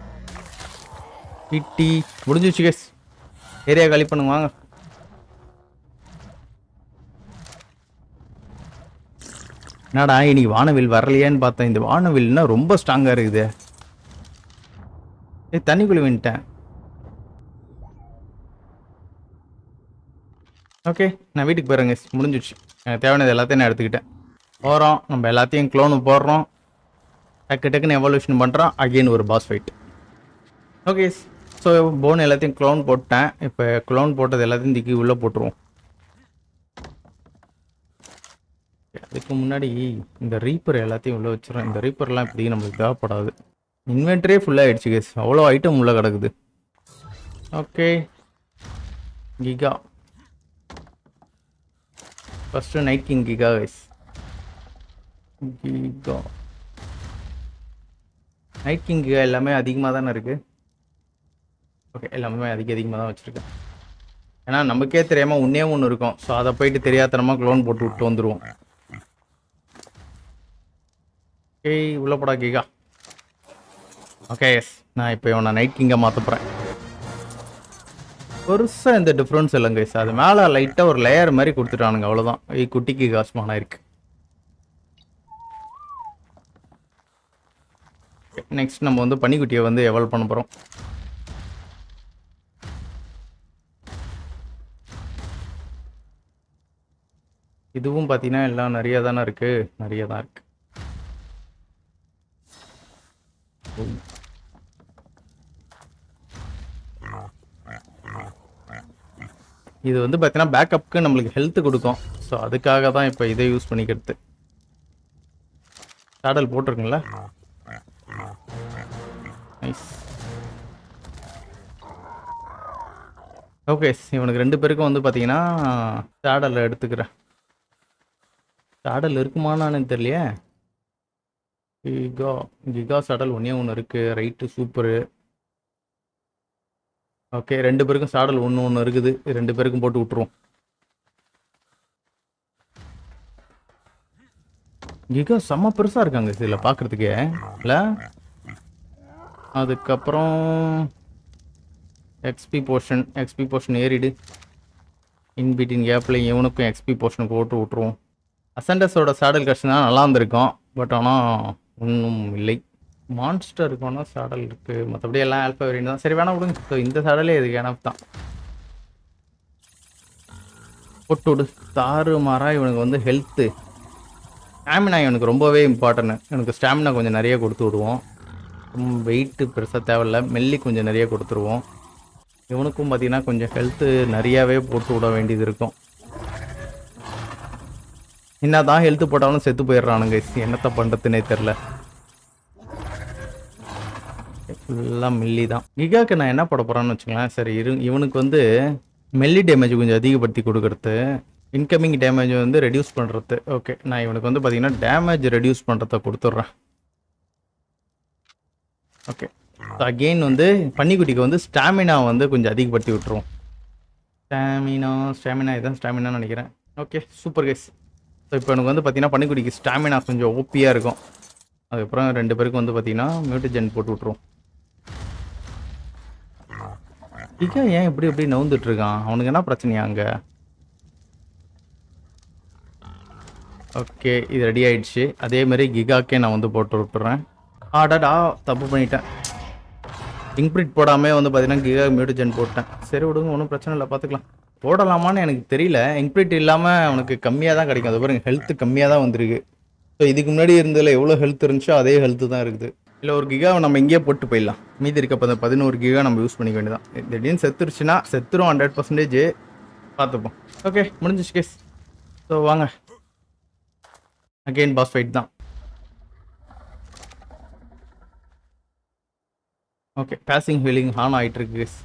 இட்டி முடிஞ்சிச்சு கேஸ் ஏரியா காலி பண்ணுங்க வாங்க என்னடா இன்னைக்கு வானவில் வரலையான்னு பார்த்தேன் இந்த வானவில்னா ரொம்ப ஸ்ட்ராங்காக இருக்குது ஏய் தண்ணிக்குள்ளே வந்துட்டேன் ஓகே நான் வீட்டுக்கு போகிறேங்க முடிஞ்சிடுச்சு எனக்கு தேவையானது எல்லாத்தையும் நான் எடுத்துக்கிட்டேன் போகிறோம் நம்ம எல்லாத்தையும் க்ளோனு போடுறோம் டக்கு டக்குன்னு எவல்யூஷன் பண்ணுறோம் அகெயின் ஒரு boss fight okay so bone எல்லாத்தையும் க்ளோன் போட்டேன் இப்போ க்ளோன் போட்டது எல்லாத்தையும் திக்கி உள்ளே போட்டுருவோம் அதுக்கு முன்னாடி இந்த ரீப்பர் எல்லாத்தையும் உள்ளே வச்சிடறோம் இந்த ரீப்பர்லாம் இப்படி நம்மளுக்கு தேவைப்படாது இன்வென்டரே ஃபுல்லாக ஆயிடுச்சு கேஸ் அவ்வளோ ஐட்டம் உள்ளே கிடக்குது okay giga first night king giga guys giga night king giga எல்லாமே அதிகமாக தானே இருக்குது ஓகே எல்லாமே அதிக அதிகமாக தான் வச்சுருக்கேன் ஏன்னா நமக்கே தெரியாமல் உன்னே ஒன்று இருக்கும் ஸோ அதை போயிட்டு தெரியாதனமாக க்ளோன் போட்டு விட்டு வந்துடுவோம் ஓகே உள்ள போடா கிகா ஓகே எஸ் நான் இப்போ இவனை நைட் கிங்கை மாற்ற போகிறேன் பெருசாக எந்த டிஃப்ரென்ஸ் இல்லைங்க கைஸ் அது மேலே லைட்டாக ஒரு லேயர் மாதிரி கொடுத்துட்டானுங்க அவ்வளோதான் ஏய் குட்டிக்கு காசுமானா இருக்கு நெக்ஸ்ட் நம்ம வந்து பனிக்குட்டியை வந்து எவல் பண்ண போகிறோம் இதுவும் பார்த்தீங்கன்னா எல்லாம் நிறைய தானே இருக்கு நிறைய தான் இருக்கு இது வந்து பார்த்தீங்கன்னா பேக்கப்புக்கு நம்மளுக்கு ஹெல்த் கொடுக்கும் ஸோ அதுக்காக தான் இப்போ இதை யூஸ் பண்ணிக்கிறது சாடல் போட்டிருக்குங்களா நைஸ் ஓகே இவனுக்கு ரெண்டு பேருக்கும் வந்து பார்த்தீங்கன்னா சாடல் எடுத்துக்கிறேன் சாடல் இருக்குமான்னு தெரியலையே கிகா கிகா சாடல் ஒன்றே ஒன்று இருக்குது ரைட்டு சூப்பரு ஓகே ரெண்டு பேருக்கும் சாடல் ஒன்று ஒன்று இருக்குது ரெண்டு பேருக்கும் போட்டு விட்ருவோம் கிகா செம்ம பெருசாக இருக்காங்க இதில் பார்க்குறதுக்கே இல்லை அதுக்கப்புறம் எக்ஸ்பி போர்ஷன் எக்ஸ்பி போர்ஷன் ஏறிடு இன்பிட்டின் கேப்பில் இவனுக்கும் எக்ஸ்பி போர்ஷன் போட்டு விட்ருவோம் அசண்டஸோட சாடல் கஷ்டம் தான் நல்லா இருந்திருக்கும் பட் ஆனால் ஒன்றும் இல்லை மான்ஸ்டர் இருக்கோன்னா சாடல் இருக்குது மற்றபடி எல்லாம் ஆல்ஃபா வேரியன்ட் தான் சரி வேணா விடுங்க ஸோ இந்த சாடலே இதுக்கு எனப் தான் போட்டு விடு தாறு மாறா இவனுக்கு வந்து ஹெல்த்து ஸ்டாமினா இவனுக்கு ரொம்பவே இம்பார்ட்டன்ட் எனக்கு ஸ்டாமினா கொஞ்சம் நிறைய கொடுத்து விடுவோம் வெயிட்டு பெருசாக தேவையில்ல மெல்லி கொஞ்சம் நிறைய கொடுத்துருவோம் இவனுக்கும் பார்த்தீங்கன்னா கொஞ்சம் ஹெல்த்து நிறையாவே போட்டு விட வேண்டியது இருக்கும் என்ன தான் ஹெல்த் போட்டாலும் செத்து போயிடுறானுங்க என்னத்த பண்ணுறதுனே தெரில ஃபுல்லாக மில்லி தான் கிகாக்கு நான் என்ன போட போகிறேன்னு வச்சுங்களேன் சரி இரு இவனுக்கு வந்து மெல்லி டேமேஜ் கொஞ்சம் அதிகப்படுத்தி கொடுக்கறது இன்கமிங் டேமேஜ் வந்து ரெடியூஸ் பண்ணுறது ஓகே நான் இவனுக்கு வந்து பார்த்தீங்கன்னா டேமேஜ் ரெடியூஸ் பண்ணுறத கொடுத்துட்றேன் ஓகே அகெயின் வந்து பன்னிக்குட்டிக்கு வந்து ஸ்டாமினா வந்து கொஞ்சம் அதிகப்படுத்தி விட்டுருவோம் ஸ்டாமினா ஸ்டாமினா இதான் ஸ்டாமினான்னு நினைக்கிறேன் ஓகே சூப்பர் கேஸ் ஸோ இப்போ எனக்கு வந்து பார்த்தீங்கன்னா பன்னிக்குட்டிக்கு ஸ்டாமினா கொஞ்சம் ஓப்பியாக இருக்கும் அதுக்கப்புறம் ரெண்டு பேருக்கும் வந்து பார்த்தீங்கன்னா மியூட்டிஜென் போட்டு விட்ருவோம் கிகா ஏன் இப்படி இப்படி நவுந்துட்டு இருக்கான் அவனுக்கு என்ன பிரச்சனையா அங்கே ஓகே இது ரெடி ஆயிடுச்சு அதே மாதிரி கிகாக்கே நான் வந்து போட்டு விட்டுறேன் ஆடாடா தப்பு பண்ணிட்டேன் இங்க்பிரிட் போடாமே வந்து பார்த்தீங்கன்னா கிகா மியூட்டிஜென் போட்டேன் சரி விடுங்க ஒன்றும் பிரச்சனை இல்லை பார்த்துக்கலாம் போடலாமான்னு எனக்கு தெரியல இங்க்பிரிட் இல்லாமல் அவனுக்கு கம்மியாக தான் கிடைக்கும் அது பாருங்க ஹெல்த் கம்மியாக தான் வந்திருக்கு ஸோ இதுக்கு முன்னாடி இருந்ததில் எவ்வளோ ஹெல்த் இருந்துச்சோ அதே ஹெல்த்து தான் இருக்குது இல்லை ஒரு கிகாவை நம்ம இங்கேயே போட்டு போயிடலாம் மீதி இருக்க பத பதினோரு கிகா நம்ம யூஸ் பண்ணிக்க வேண்டியதான் திடீர்னு செத்துருச்சுன்னா செத்துரும் ஹண்ட்ரட் பர்சன்டேஜ் பார்த்துப்போம் ஓகே முடிஞ்சிச்சு கேஸ் ஸோ வாங்க அகெயின் பாஸ் ஃபைட் தான் ஓகே பேசிங் ஹீலிங் ஆன் ஆகிட்டு இருக்கு guys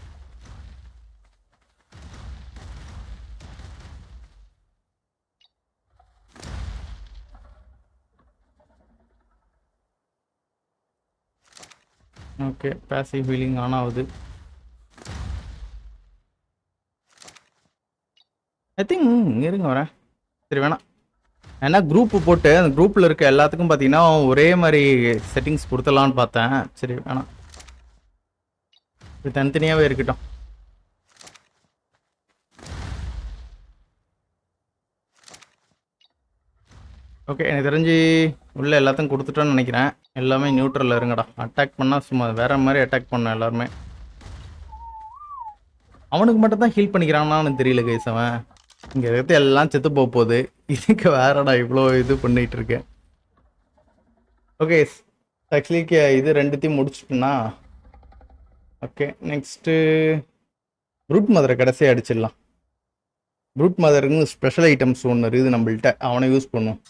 okay passive healing on ஆகுது ஐ திங்க் இருங்க வரேன் சரி வேணாம் ஏன்னா குரூப் போட்டு அந்த குரூப்பில் இருக்க எல்லாத்துக்கும் பார்த்தீங்கன்னா ஒரே மாதிரி செட்டிங்ஸ் கொடுத்துடலான்னு பார்த்தேன் சரி வேணாம் இது தனித்தனியாகவே இருக்கட்டும் ஓகே எனக்கு தெரிஞ்சு உள்ள எல்லாத்தையும் கொடுத்துட்டோன்னு நினைக்கிறேன் எல்லாமே நியூட்ரலில் இருங்கடா அட்டாக் பண்ணால் சும்மா வேற மாதிரி அட்டாக் பண்ண எல்லாருமே அவனுக்கு மட்டும் தான் ஹீல் பண்ணிக்கிறானான்னு தெரியல கைஸ் அவன் இங்கே இருக்கிறது எல்லாம் செத்து போக போகுது இதுக்கு வேறடா இவ்வளோ இது பண்ணிட்டு இருக்கேன் ஓகே ஆக்சுவலி இது ரெண்டுத்தையும் முடிச்சிட்டோன்னா ஓகே நெக்ஸ்ட்டு ப்ரூட் மதரை கடைசியாக அடிச்சிடலாம் ப்ரூட் மதருக்கு ஸ்பெஷல் ஐட்டம்ஸ் ஒன்று இருக்குது நம்மள்ட்ட அவனை யூஸ் பண்ணுவோம்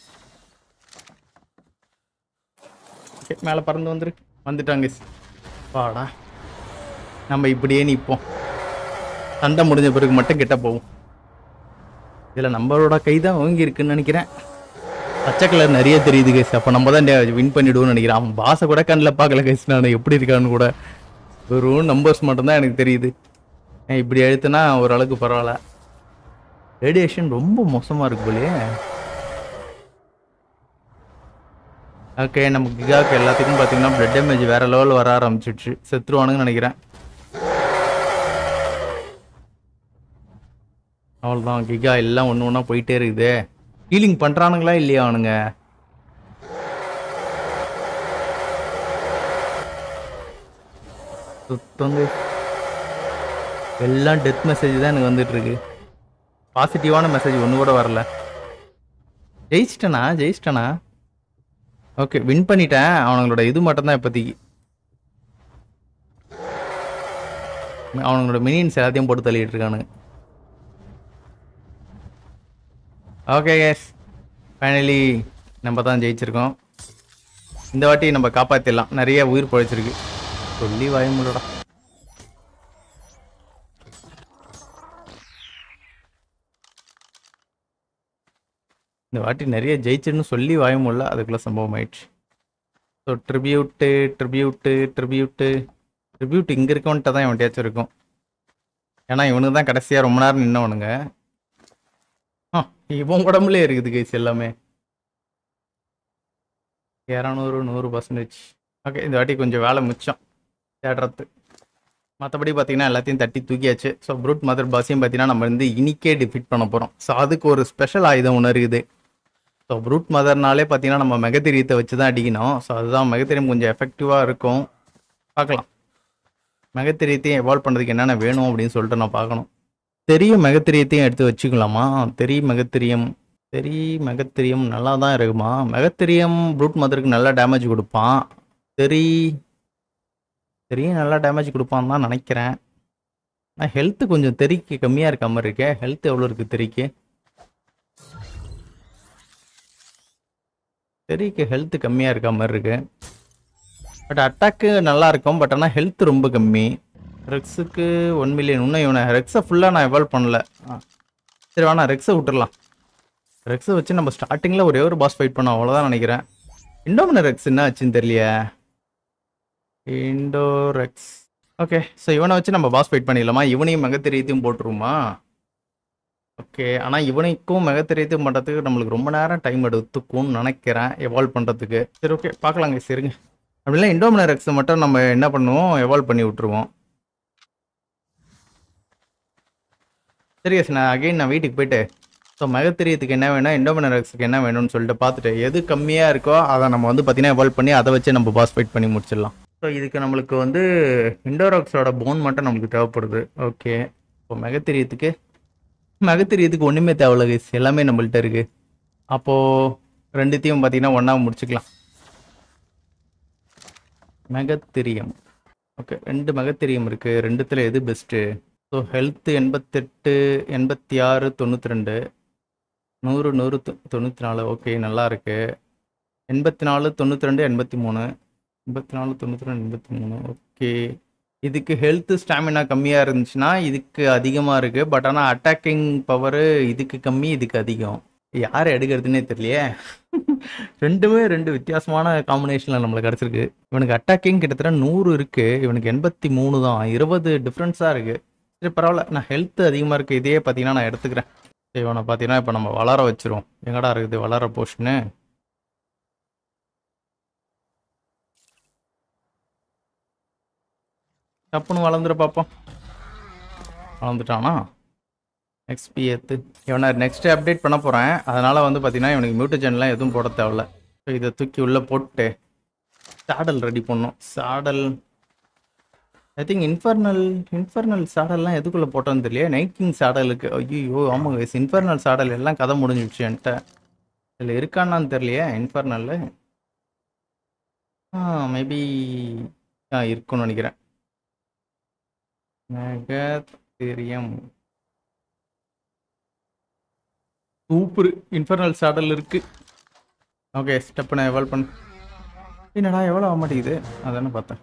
ஓகே மேலே பறந்து வந்துரு வந்துட்டாங்க வாடா நம்ம இப்படியே நிற்போம் சண்டை முடிஞ்ச பிறகு மட்டும் கிட்ட போவோம் இதில் நம்மளோட கை தான் ஓங்கி இருக்குன்னு நினைக்கிறேன் பச்சை கலர் நிறைய தெரியுது கைஸ் அப்போ நம்ம தான் வின் பண்ணிடுவோம்னு நினைக்கிறேன் அவன் பாசை கூட கண்ணில் பார்க்கல கைஸ் நான் எப்படி இருக்கான்னு கூட வெறும் நம்பர்ஸ் மட்டும்தான் எனக்கு தெரியுது ஏன் இப்படி எழுத்துனா ஓரளவுக்கு பரவாயில்ல ரேடியேஷன் ரொம்ப மோசமாக இருக்கு போலயே ஓகே நம்ம கிகாக்கு எல்லாத்துக்கும் பார்த்தீங்கன்னா பிளட் டேமேஜ் வேற லெவலில் வர ஆரம்பிச்சிடுச்சு செத்துருவானுங்கன்னு நினைக்கிறேன் அவ்வளோதான் கிகா எல்லாம் ஒன்று ஒன்றா போயிட்டே இருக்குது ஹீலிங் பண்ணுறானுங்களா இல்லையா அவனுங்க சுத்தங்க எல்லாம் டெத் மெசேஜ் தான் எனக்கு வந்துட்டு இருக்கு பாசிட்டிவான மெசேஜ் ஒன்று கூட வரல ஜெயிச்சிட்டனா ஜெயிச்சிட்டனா ஓகே வின் பண்ணிட்டேன் அவனுங்களோட இது மட்டும்தான் இப்போதைக்கு அவனுங்களோட மினியன்ஸ் எல்லாத்தையும் போட்டு தள்ளிட்டு இருக்கானுங்க ஓகே கேஸ் ஃபைனலி நம்ம தான் ஜெயிச்சிருக்கோம் இந்த வாட்டி நம்ம காப்பாற்றிடலாம் நிறைய உயிர் பழைச்சிருக்கு சொல்லி வாயமுள்ளடா இந்த வாட்டி நிறைய ஜெயிச்சுன்னு சொல்லி வாயமுள்ள அதுக்குள்ள சம்பவம் ஆயிடுச்சு ஸோ ட்ரிபியூட்டு ட்ரிபியூட்டு ட்ரிபியூட்டு ட்ரிபியூட் இங்கே இருக்கவன்ட்ட தான் இவன்ட்டையாச்சும் இருக்கும் ஏன்னா இவனுக்கு தான் கடைசியாக ரொம்ப நேரம் நின்னவனுங்க ஆ இவன் உடம்புலே இருக்குது கைஸ் எல்லாமே இரநூறு நூறு பர்சன்டேஜ் ஓகே இந்த வாட்டி கொஞ்சம் வேலை மிச்சம் தேடுறது மற்றபடி பார்த்தீங்கன்னா எல்லாத்தையும் தட்டி தூக்கியாச்சு ஸோ ப்ரூட் மதர் பாஸையும் பார்த்தீங்கன்னா நம்ம வந்து இனிக்கே டிஃபிட் பண்ண போகிறோம் ஸோ அதுக்கு ஒரு ஸ்பெஷல் ஆயுதம் ஒன்று இருக்குது ஸோ ப்ரூட் மதர்னாலே பார்த்தீங்கன்னா நம்ம மெகத்திரியத்தை வச்சு தான் அடிக்கணும் ஸோ அதுதான் மெகத்திரியம் கொஞ்சம் எஃபெக்டிவாக இருக்கும் பார்க்கலாம் மெகத்திரியத்தையும் எவால்வ் பண்ணுறதுக்கு என்னென்ன வேணும் அப்படின்னு சொல்லிட்டு நான் பார்க்கணும் தெரிய மெகத்திரியத்தையும் எடுத்து வச்சுக்கலாமா தெரிய மெகத்திரியம் தெரிய மெகத்திரியம் நல்லா தான் இருக்குமா மெகத்திரியம் ப்ரூட் மதருக்கு நல்லா டேமேஜ் கொடுப்பான் தெரி தெரிய நல்லா டேமேஜ் கொடுப்பான்னு தான் நினைக்கிறேன் ஆனால் ஹெல்த்து கொஞ்சம் தெறிக்கு கம்மியாக இருக்க மாதிரி இருக்கே ஹெல்த் எவ்வளோ இருக்குது தெறிக்கு தெறிக்கு ஹெல்த் கம்மியாக இருக்க மாதிரி இருக்கு பட் அட்டாக்கு நல்லா இருக்கும் பட் ஆனால் ஹெல்த் ரொம்ப கம்மி ரெக்ஸுக்கு ஒன் மில்லியன் இன்னும் இவனை ரெக்ஸை ஃபுல்லாக நான் எவால்வ் பண்ணல ஆ. சரி வேணா ரெக்ஸை விட்டுறலாம் ரெக்ஸை வச்சு நம்ம ஸ்டார்டிங்கில் ஒரே ஒரு பாஸ் ஃபைட் பண்ணோம் அவ்வளோதான் நினைக்கிறேன் இண்டோமின ரெக்ஸ் என்ன ஆச்சுன்னு தெரியலையே இண்டோரெக்ஸ் ஓகே ஸோ இவனை வச்சு நம்ம பாஸ் ஃபைட் பண்ணிடலாமா இவனையும் மெகத்தெரியத்தையும் போட்டுருமா ஓகே ஆனால் இவனுக்கும் மெகத்தெரியத்தையும் பண்ணுறதுக்கு நம்மளுக்கு ரொம்ப நேரம் டைம் எடுத்துக்கும்னு நினைக்கிறேன் எவால்வ் பண்ணுறதுக்கு சரி ஓகே பார்க்கலாங்க சரிங்க அப்படிலாம் இண்டோமினர் எக்ஸை மட்டும் நம்ம என்ன பண்ணுவோம் எவால்வ் பண்ணி விட்டுருவோம் சரி எஸ் நான் அகைன் நான் வீட்டுக்கு போயிட்டு ஸோ மெகத்தெரியத்துக்கு என்ன வேணும் இண்டோமினர் எக்ஸுக்கு என்ன வேணும்னு சொல்லிட்டு பார்த்துட்டு எது கம்மியாக இருக்கோ அதை நம்ம வந்து பார்த்தீங்கன்னா எவால்வ் பண்ணி அதை வச்சு நம்ம பாஸ் ஃபைட் பண்ணி முடிச்சிடலாம் ஸோ இதுக்கு நம்மளுக்கு வந்து இண்டோராக்ஸோட போன் மட்டும் நமக்கு தேவைப்படுது ஓகே இப்போ மெகத்தெரியத்துக்கு மெகத்தெரியத்துக்கு ஒன்றுமே தேவையில்ல guys. எல்லாமே நம்மள்ட்ட இருக்கு அப்போது ரெண்டுத்தையும் பார்த்தீங்கன்னா ஒன்றா முடிச்சுக்கலாம் மெகத்திரியம் ஓகே ரெண்டு மெகத்திரியம் இருக்குது ரெண்டுத்தில் எது பெஸ்ட்டு ஸோ ஹெல்த்து எண்பத்தெட்டு எண்பத்தி ஆறு தொண்ணூற்றி ரெண்டு நூறு நூறு தொ- தொண்ணூற்றி நாலு ஓகே நல்லா இருக்கு எண்பத்தி நாலு தொண்ணூற்றி ரெண்டு எண்பத்தி மூணு எண்பத்தி நாலு தொண்ணூற்றி ரெண்டு எண்பத்தி மூணு ஓகே இதுக்கு ஹெல்த் ஸ்டாமினா கம்மியாக இருந்துச்சுன்னா இதுக்கு அதிகமாக இருக்குது பட் ஆனால் அட்டாக்கிங் பவரு இதுக்கு கம்மி இதுக்கு அதிகம் யார் எடுக்கிறதுனே தெரியலையே ரெண்டுமே ரெண்டு வித்தியாசமான காம்பினேஷனில் நம்மளுக்கு கிடச்சிருக்கு இவனுக்கு அட்டாக்கிங் கிட்டத்தட்ட நூறு இருக்குது இவனுக்கு எண்பத்தி மூணு தான் இருபது டிஃப்ரென்ஸாக இருக்குது சரி பரவாயில்ல நான் ஹெல்த் அதிகமாக இருக்குது இதே பார்த்தீங்கன்னா நான் எடுத்துக்கிறேன் சரி இவனை பார்த்தீங்கன்னா இப்போ நம்ம வளர வச்சிரும் எங்கடா இருக்குது வளர போஷனு டப்புன்னு வளர்ந்துரு பார்ப்போம் வளர்ந்துட்டானா எக்ஸ்பி ஏற்று இவனை நெக்ஸ்ட் அப்டேட் பண்ண போகிறேன் அதனால் வந்து பார்த்தீங்கன்னா இவனுக்கு மியூட்டஜன்லாம் எதுவும் போட தேவையில்ல ஸோ இதை தூக்கி உள்ளே போட்டு சாடல் ரெடி பண்ணோம் saddle I think infernal infernal சாடல்லாம் எதுக்குள்ளே போட்டோன்னு தெரியல நைட் கிங் சாடலுக்கு ஐயோ ஆமாங்க இன்ஃபர்னல் சாடல் எல்லாம் கதை முடிஞ்சிடுச்சு என்கிட்ட இதில் இருக்கான்னான்னு தெரியலையே இன்ஃபர்னல் ஆ மேபி ஆ இருக்குன்னு நினைக்கிறேன் மெகத்தீரியம் சூப்பர் இன்ஃபர்னல் சாடல் இருக்கு ஓகே ஸ்டெப் நான் எவால்வ் பண்ண என்னடா எவ்வளோ ஆக மாட்டேங்குது அதானே பார்த்தேன்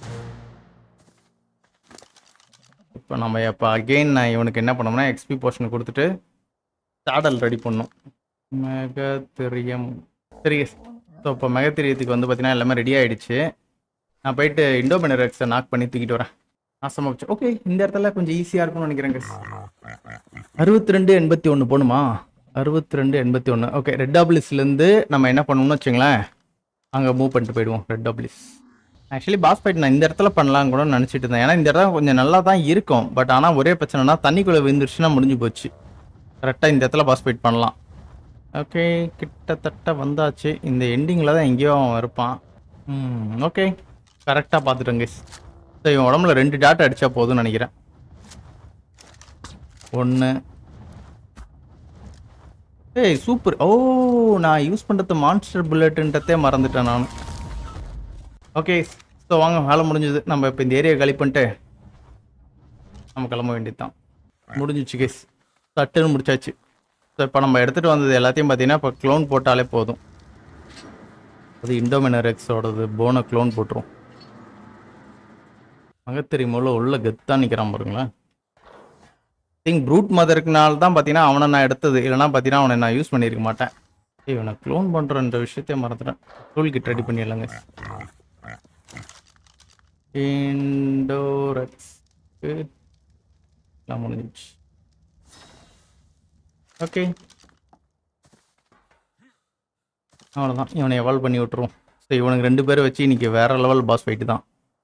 இப்போ நம்ம இப்போ அகெயின் நான் இவனுக்கு என்ன பண்ணோம்னா எக்ஸ்பி போர்ஷன் கொடுத்துட்டு சாடல் ரெடி பண்ணோம் மெகத்தெரியம் சரி ஸோ இப்போ மெகத்தெரியத்துக்கு வந்து பார்த்தீங்கன்னா எல்லாமே ரெடி ஆயிடுச்சு நான் போயிட்டு இண்டோமினரெக்ஸை நாக் பண்ணி தூக்கிட்டு வரேன் நாசமாக வச்சு ஓகே இந்த இடத்துல கொஞ்சம் ஈஸியாக இருக்கும்னு நினைக்கிறேங்க அறுபத்தி ரெண்டு எண்பத்தி ஒன்று போகணுமா அறுபத்தி ரெண்டு எண்பத்தி ஒன்று ஓகே ரெட் டாப்லிஸ்லேருந்து நம்ம என்ன பண்ணணும்னு வச்சுங்களேன் அங்கே மூவ் பண்ணிட்டு போயிடுவோம் ரெட் டாப்லிஸ் ஆக்சுவலி பாஸ் ஃபைட் நான் இந்த இடத்துல பண்ணலாம் கூட நினச்சிட்டு இருந்தேன் ஏன்னா இந்த இடம் கொஞ்சம் நல்லா தான் இருக்கும் பட் ஆனால் ஒரே பிரச்சனைனா தண்ணிக்குள்ளே விழுந்துருச்சுன்னா முடிஞ்சு போச்சு கரெக்டாக இந்த இடத்துல பாஸ் ஃபைட் பண்ணலாம் ஓகே கிட்டத்தட்ட வந்தாச்சு இந்த எண்டிங்கில் தான் எங்கேயோ அவன் இருப்பான் ம் ஓகே கரெக்டாக பார்த்துட்டேங்க ஸோ இவன் உடம்புல ரெண்டு டாட் அடித்தா போதும்னு நினைக்கிறேன் ஒன்று ஏய் சூப்பர் ஓ நான் யூஸ் பண்ணுறது மான்ஸ்டர் புல்லட்டுன்றதே மறந்துட்டேன் நான் ஓகே ஸோ வாங்க வேலை முடிஞ்சது நம்ம இப்போ இந்த ஏரியா காலி பண்ணிட்டு நம்ம கிளம்ப வேண்டியதுதான் முடிஞ்சிச்சு கேஸ் சட்டுன்னு முடிச்சாச்சு ஸோ இப்போ நம்ம எடுத்துகிட்டு வந்தது எல்லாத்தையும் பார்த்தீங்கன்னா இப்போ க்ளோன் போட்டாலே போதும் அது இண்டோமினர் எக்ஸோடது போனை க்ளோன் போட்டுரும் மகத்தெரியும்போல உள்ள கெத்தாக நிற்கிறான் பாருங்களேன் திங்க் ப்ரூட் மதருக்குனால தான் பார்த்தீங்கன்னா அவனை நான் எடுத்தது இல்லைனா பார்த்தீங்கன்னா அவனை நான் யூஸ் பண்ணியிருக்க மாட்டேன் ஏய் இவனை க்ளோன் பண்ணுறன்ற விஷயத்தையே மறந்துட்டேன் டூல் கிட் ரெடி பண்ணிடலாங்க இண்டோரக்ஸ் எல்லாம் முடிஞ்சிச்சு ஓகே அவ்வளோதான் இவனை எவால்வ் பண்ணி விட்டுருவோம் ஸோ இவனுக்கு ரெண்டு பேரை வச்சு இன்னைக்கு வேற லெவல் பாஸ் ஃபைட்டு தான்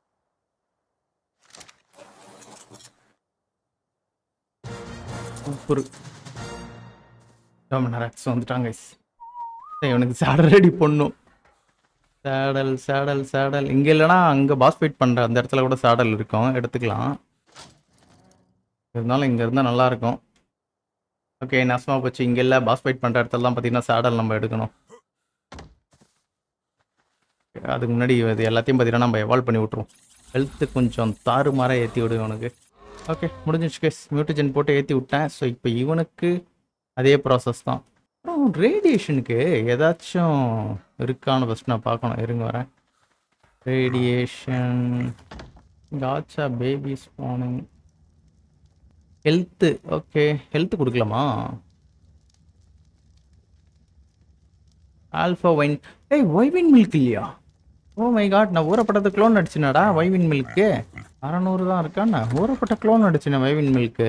சூப்பர் டாமினராக்ஸ் வந்துட்டாங்க guys. சரி, இவனுக்கு சேடல் ரெடி பண்ணும் சேடல் சேடல் சேடல் இங்கே இல்லைனா அங்கே பாஸ் ஃபைட் பண்ணுற அந்த இடத்துல கூட சேடல் இருக்கும் எடுத்துக்கலாம் இருந்தாலும் இங்கே இருந்தால் நல்லா இருக்கும் ஓகே நசமா போச்சு இங்கே இல்லை பாஸ் ஃபைட் பண்ணுற இடத்துல தான் பார்த்தீங்கன்னா சேடல் நம்ம எடுக்கணும் அதுக்கு முன்னாடி இது எல்லாத்தையும் பார்த்தீங்கன்னா நம்ம எவால்வ் பண்ணி விட்ருவோம் ஹெல்த்து கொஞ்சம் தாறுமாறாக ஏற்றி விடு இவனுக்கு ஓகே முடிஞ்சிச்சு கேஸ் மியூட்டஜன் போட்டு ஏற்றி விட்டேன் ஸோ இப்போ இவனுக்கு அதே ப்ராசஸ் தான் அப்புறம் ரேடியேஷனுக்கு ஏதாச்சும் இருக்கான்னு ஃபஸ்ட் நான் பார்க்கணும் இருங்க வரேன் ரேடியேஷன் காச்சா baby spawning health okay health கொடுக்கலாமா ஆல்ஃபா வைன் ஏய் ஒய்வின் மில்க் இல்லையா ஓ மை காட் நான் ஊறப்பட்டது க்ளோன் அடிச்சினாடா வைவின் மில்க்கு அறநூறு தான் இருக்காண்ணா ஊறப்பட்ட க்ளோன் அடிச்சினேன் வைவின் மில்க்கு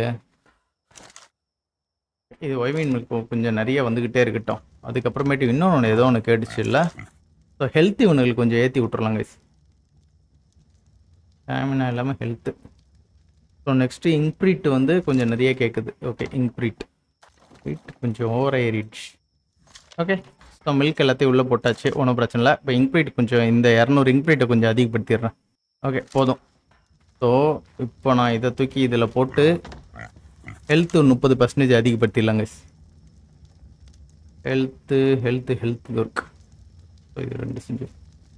இது ஒய்வின் மில்க் கொஞ்சம் நிறைய வந்துக்கிட்டே இருக்கட்டும் அதுக்கப்புறமேட்டு இன்னொன்று ஏதோ ஒன்று கேட்டுச்சு இல்லை ஸோ ஹெல்த் இவனுங்களுக்கு கொஞ்சம் ஏற்றி விட்றலாம் கைஸ் ஸ்டாமினா இல்லாமல் ஹெல்த்து ஸோ நெக்ஸ்ட்டு இங்க்ரீட் வந்து கொஞ்சம் நிறைய கேட்குது ஓகே இங்க்ரீட் கொஞ்சம் ஓவர் ஏறிடுச்சு ஓகே ஸோ மில்க் எல்லாத்தையும் உள்ளே போட்டாச்சு ஒன்றும் பிரச்சனை இல்லை இப்போ இங்க்ரீட் கொஞ்சம் இந்த இரநூறு இங்க்ரீட்டை கொஞ்சம் அதிகப்படுத்திடுறேன் ஓகே போதும் ஸோ இப்போ நான் இதை தூக்கி இதில் போட்டு ஹெல்த்து முப்பது பர்சன்டேஜ் அதிகப்படுத்திடலாங்க health health health work so இது ரெண்டு செஞ்சு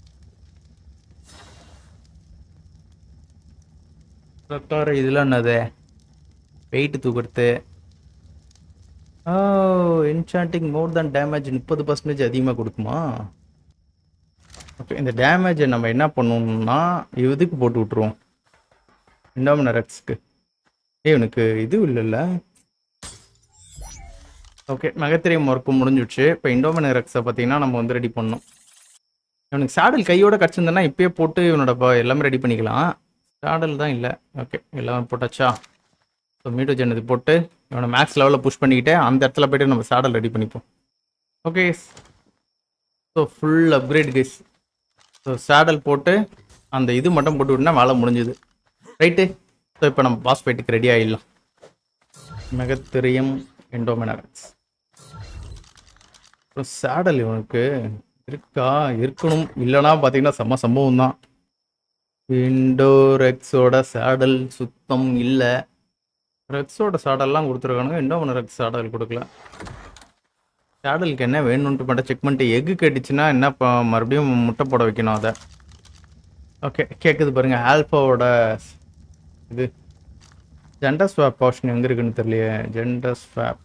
ரெக்கார்டு இதெல்லாம் என்னது வெயிட் தூக்குறது ஓ என்சாண்டிங் மோர் than டேமேஜ் முப்பது பர்சன்டேஜ் அதிகமாக கொடுக்குமா ஓகே இந்த டேமேஜை நம்ம என்ன பண்ணணும்னா இதுக்கு போட்டு விட்ருவோம் இண்டாமினரக்ஸ்க்கு ஏய் உனக்கு இது இல்லைல்ல ஓகே மெகத்திரியம் ஒர்க்கு முடிஞ்சிடுச்சு இப்போ இண்டோமின் ரெக்ஸை பார்த்தீங்கன்னா நம்ம வந்து ரெடி பண்ணணும் இவனுக்கு சாடல் கையோட கிடச்சிருந்தேன்னா இப்பயே போட்டு இவனோட ப- எல்லாமே ரெடி பண்ணிக்கலாம் சாடல் தான் இல்லை ஓகே எல்லாமே போட்டாச்சா ஸோ மீட்டோஜன் இது போட்டு இவனை மேக்ஸ் லெவலில் புஷ் பண்ணிக்கிட்டு அந்த இடத்துல போயிட்டு நம்ம சாடல் ரெடி பண்ணிப்போம் okay so full upgrade guys so saddle போட்டு அந்த இது மட்டும் போட்டு விட்டா வேலை முடிஞ்சுது ரைட்டு ஸோ இப்போ நம்ம பாஸ் ஃபைட்டுக்கு ரெடி ஆகிடலாம் மெகத்திரியம் எண்டோமெனாக்ஸ் அப்புறம் சேடல் இவனுக்கு இருக்கா இருக்கணும் இல்லைன்னா பார்த்தீங்கன்னா செம்ம சம்பவம் தான் இண்டோரெக்ஸோட சேடல் சுத்தம் இல்லை ரெக்ஸோட சாடல்லாம் கொடுத்துருக்கானுங்க இண்டோமன் ரெக்ஸ் சாடல் கொடுக்கல சேடலுக்கு என்ன வேணும்ன்ட்டு மட்டும் செக் பண்ணிட்டு எக்கு கேட்டுச்சுன்னா என்ன இப்போ மறுபடியும் முட்டை போட வைக்கணும் அதை ஓகே கேட்குது பாருங்க ஆல்ஃபாவோட இது ஜெண்டர் ஸ்வாப் போர்ஷன் எங்கே இருக்குன்னு தெரியலையே ஜெண்டர் ஸ்வாப்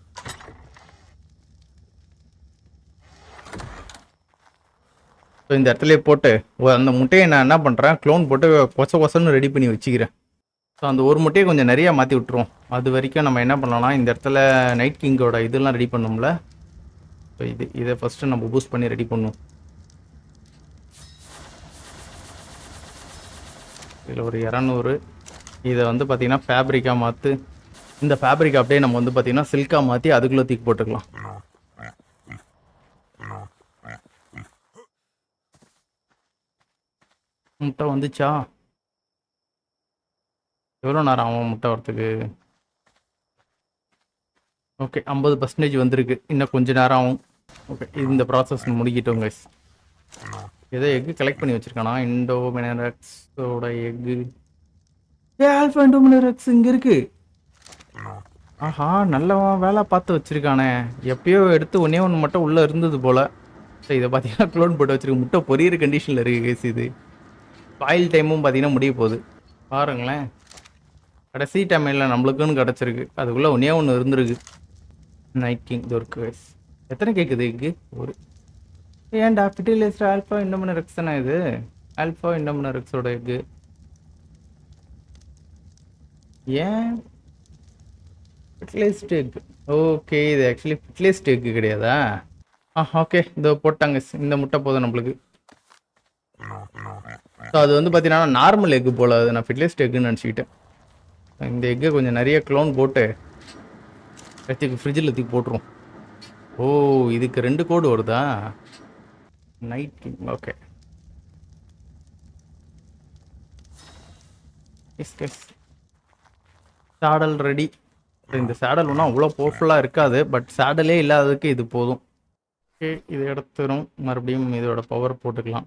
ஸோ இந்த இடத்துலயே போட்டு ஒ- அந்த முட்டையை நான் என்ன பண்ணுறேன் க்ளோன் போட்டு கொச கொசன்னு ரெடி பண்ணி வச்சுக்கிறேன் ஸோ அந்த ஒரு முட்டையை கொஞ்சம் நிறையா மாற்றி விட்டுருவோம் அது வரைக்கும் நம்ம என்ன பண்ணலாம்னா இந்த இடத்துல நைட் கிங்கோட இதெல்லாம் ரெடி பண்ணோம்ல ஸோ இது இதை ஃபஸ்ட்டு நம்ம பூஸ்ட் பண்ணி ரெடி பண்ணுவோம் இதில் ஒரு இரநூறு இதை வந்து பார்த்தீங்கன்னா ஃபேப்ரிக்காக மாற்று இந்த ஃபேப்ரிக் அப்படியே நம்ம வந்து பார்த்தீங்கன்னா சில்காக மாற்றி அதுக்குள்ளே தூக்கி போட்டுக்கலாம் முட்டை வந்துச்சா எவ்வளோ நேரம் ஆகும் முட்டை வரத்துக்கு ஓகே ஐம்பது பர்சன்டேஜ் வந்திருக்கு இன்னும் கொஞ்ச நேரம் ஆகும் ஓகே இந்த ப்ராசஸ் முடிக்கிட்டோம் கைஸ் ஏதோ எக்கு கலெக்ட் பண்ணி வச்சிருக்கானா இண்டோமினரக்ஸோட எக்கு ஏ ஆல்ஃபா இண்டோமினரக்ஸ் இங்கே இருக்கு ஆஹா நல்லவா வேலை பார்த்து வச்சிருக்கானே எப்பயோ எடுத்து ஒன்னே ஒன்று மட்டும் உள்ளே இருந்தது போல சரி இதை பார்த்தீங்கன்னா க்ளோன் போட்டு வச்சிருக்கு முட்டை பொரியற கண்டிஷனில் இருக்கு கேஸ் இது பாயில் டைமும் பார்த்தீங்கன்னா முடிய போகுது பாருங்களேன் கடைசி டைமில் நம்மளுக்குன்னு கிடச்சிருக்கு அதுக்குள்ளே ஒன்றே ஒன்று இருந்திருக்கு நைட் கிங் இது ஒரு கேஸ் எத்தனை கேட்குது இங்கு ஒரு ஏன்டா ஃபிட்டிலைஸ்டர் ஆல்ஃபா இண்டோமினரெக்ஸ் தானே இது ஆல்ஃபா இண்டோமினரெக்ஸோட எக்கு ஏன் ஃபிட்லைஸ்ட் எக் ஓகே இது ஆக்சுவலி ஃபிட்லைஸ்ட் எக்கு கிடையாதா ஆ ஓகே இதோ போட்டாங்க இந்த முட்டை போதும் நம்மளுக்கு ஸோ அது வந்து பார்த்தீங்கன்னா நார்மல் எக்கு போல அது நான் ஃபிட்லைஸ்ட் எக்குன்னு நினச்சிக்கிட்டேன் இந்த எக்கை கொஞ்சம் நிறைய க்ளோன் போட்டு எடுத்துக்கு ஃப்ரிட்ஜில் தூக்கி போட்டுருவோம் ஓ இதுக்கு ரெண்டு கோடு வருதா night king okay yes yes saddle ready இந்த சேடல் ஒன்றும் அவ்வளோ பவர்ஃபுல்லாக இருக்காது பட் சேடலே இல்லாததுக்கு இது போதும் ஓகே இது எடுத்துரும் மறுபடியும் இதோட பவர் போட்டுக்கலாம்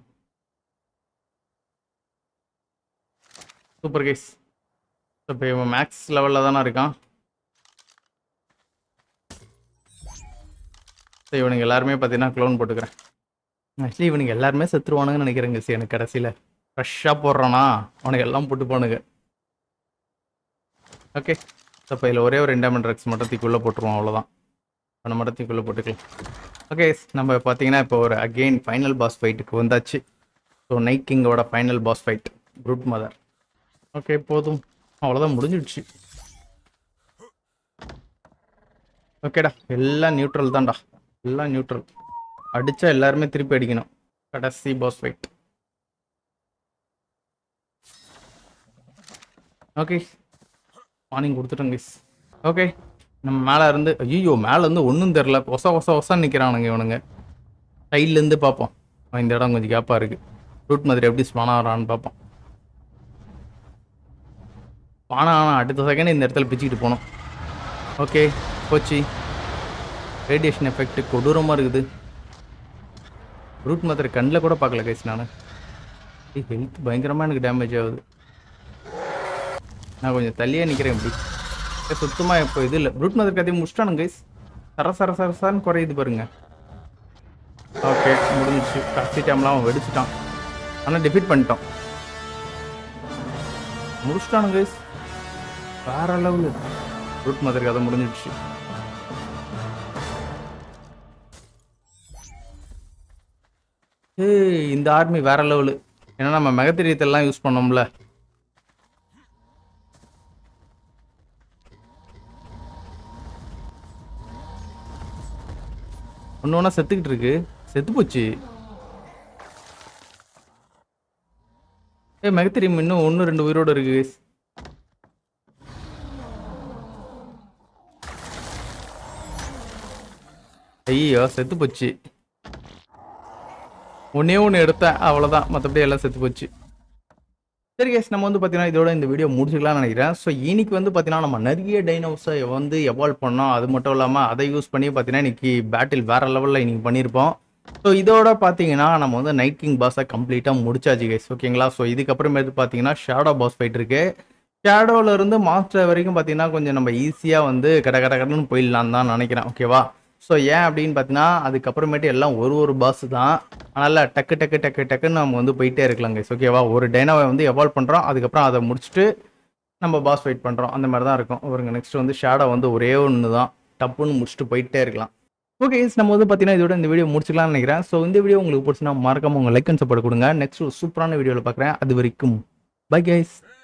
சூப்பர் கேஸ் இப்போ இவன் மேக்ஸ் லெவலில் தானே இருக்கான் ஸோ இவனுங்க எல்லாருமே பார்த்தீங்கன்னா க்ளோன் போட்டுக்கிறேன் ஆக்சுவலி இவனுங்க எல்லாருமே செத்துருவானுங்கன்னு நினைக்கிறேங்க சி எனக்கு கடைசியில் ஃப்ரெஷ்ஷாக போடுறானா அவனுக்கு எல்லாம் போட்டு போனுங்க ஓகே ஸோ இப்போ இதில் ஒரே ஒரு ரெண்டாம் ட்ரக்ஸ் மட்டும் தீக்குள்ளே போட்டுருவோம் அவ்வளோதான் அவனை மட்டும் தீக்குள்ளே போட்டுக்கலாம் ஓகே நம்ம பார்த்தீங்கன்னா இப்போ ஒரு அகெயின் ஃபைனல் பாஸ் ஃபைட்டுக்கு வந்தாச்சு ஸோ நைட் கிங்கோட final boss fight group mother okay போதும் அவ்வளோதான் முடிஞ்சிடுச்சு ஓகேடா எல்லாம் நியூட்ரல் தான்டா எல்லாம் நியூட்ரல் அடிச்சா எல்லாருமே திருப்பி அடிக்கணும் கடைசி பாஸ் ஃபைட் ஓகே மார்னிங் கொடுத்துட்டோம் கைஸ் ஓகே நம்ம மேலே இருந்து ஐயோ மேலே இருந்து ஒன்றும் தெரில ஒச ஒச ஒசன்னு நிற்கிறானுங்க இவனுங்க சைட்லேருந்து பார்ப்போம் அவன் இந்த இடம் கொஞ்சம் கேப்பாக இருக்குது ரூட் மாதிரி எப்படி ஸ்பான் ஆகிறான்னு பார்ப்போம் பானா ஆனால் அடுத்த செகண்ட் இந்த இடத்துல பிச்சுக்கிட்டு போனோம் ஓகே போச்சு ரேடியேஷன் எஃபெக்ட் கொடூரமாக இருக்குது ரூட் மாத்திரை கண்ணில் கூட பார்க்கல கைஸ் நான் ஹெல்த் பயங்கரமாக எனக்கு டேமேஜ் ஆகுது நான் கொஞ்சம் தள்ளியே நிற்கிறேன் இப்படி சுத்தமாக இப்போ இது இல்லை ரூட் மாத்திரை கதையை முடிச்சிட்டானுங்க கைஸ் சர சர சர சரன்னு குறையுது பாருங்க ஓகே முடிஞ்சிச்சு கடைசி டைம்லாம் அவன் வெடிச்சிட்டான் ஆனால் டிஃபீட் பண்ணிட்டோம் முடிச்சிட்டானுங்க கைஸ் வேற லெவலு ரூட் மாதிரி கதை முடிஞ்சிடுச்சு ஏய் இந்த ஆர்மி வேற லெவலு ஏன்னா நம்ம மெகத்திரியத்தெல்லாம் யூஸ் பண்ணோம்ல ஒன்று ஒன்றா செத்துக்கிட்டு இருக்கு செத்து போச்சு ஏ மெகத்திரியம் இன்னும் ஒன்று ரெண்டு உயிரோடு இருக்கு guys. ஐயோ செத்து போச்சு ஒன்னே ஒன்று எடுத்தேன் அவ்வளோதான் மற்றபடி எல்லாம் செத்து போச்சு சரி கேஸ் நம்ம வந்து பார்த்தீங்கன்னா இதோட இந்த வீடியோ முடிச்சுக்கலாம்னு நினைக்கிறேன் ஸோ இன்னைக்கு வந்து பார்த்தீங்கன்னா நம்ம நிறைய டைனோஸை வந்து எவால்வ் பண்ணோம் அது மட்டும் இல்லாமல் அதை யூஸ் பண்ணி பார்த்தீங்கன்னா இன்னைக்கு பேட்டில் வேற லெவலில் இன்னைக்கு பண்ணியிருப்போம் ஸோ இதோட பார்த்தீங்கன்னா நம்ம வந்து நைட் கிங் பாஸை கம்ப்ளீட்டாக முடிச்சாச்சு கைஸ் ஓகேங்களா ஸோ இதுக்கப்புறமேட்டு பார்த்தீங்கன்னா ஷேடோ பாஸ் ஃபைட் இருக்கு ஷேடோவில் இருந்து மாஸ்டர் வரைக்கும் பார்த்தீங்கன்னா கொஞ்சம் நம்ம ஈஸியாக வந்து கட கட கடன்னு போயிடலாம் தான் நினைக்கிறேன் ஓகேவா ஸோ ஏன் அப்படின்னு பார்த்தீங்கன்னா அதுக்கப்புறமேட்டு எல்லாம் ஒரு ஒரு பாஸ் தான் அதனால் டக்கு டக்கு டக்கு டக்குன்னு நம்ம வந்து போயிட்டே இருக்கலாம் கைஸ் ஓகேவா ஒரு டைனாவை வந்து எவால்வ் பண்ணுறோம் அதுக்கப்புறம் அதை முடிச்சுட்டு நம்ம பாஸ் ஃபைட் பண்ணுறோம் அந்த மாதிரி தான் இருக்கும் ஒருங்க நெக்ஸ்ட் வந்து ஷேடோ வந்து ஒரே ஒன்று தான் டப்புன்னு முடிச்சுட்டு போயிட்டே இருக்கலாம் ஓகே நம்ம வந்து பார்த்தீங்கன்னா இதோட இந்த வீடியோ முடிச்சுக்கலாம்னு நினைக்கிறேன் ஸோ இந்த வீடியோ உங்களுக்கு பிடிச்சினா மறக்காம உங்கள் லைக் அண்ட் சப்போர்ட் கொடுங்க நெக்ஸ்ட் ஒரு சூப்பரான வீடியோவில் பார்க்குறேன் அது வரைக்கும் பை கைஸ்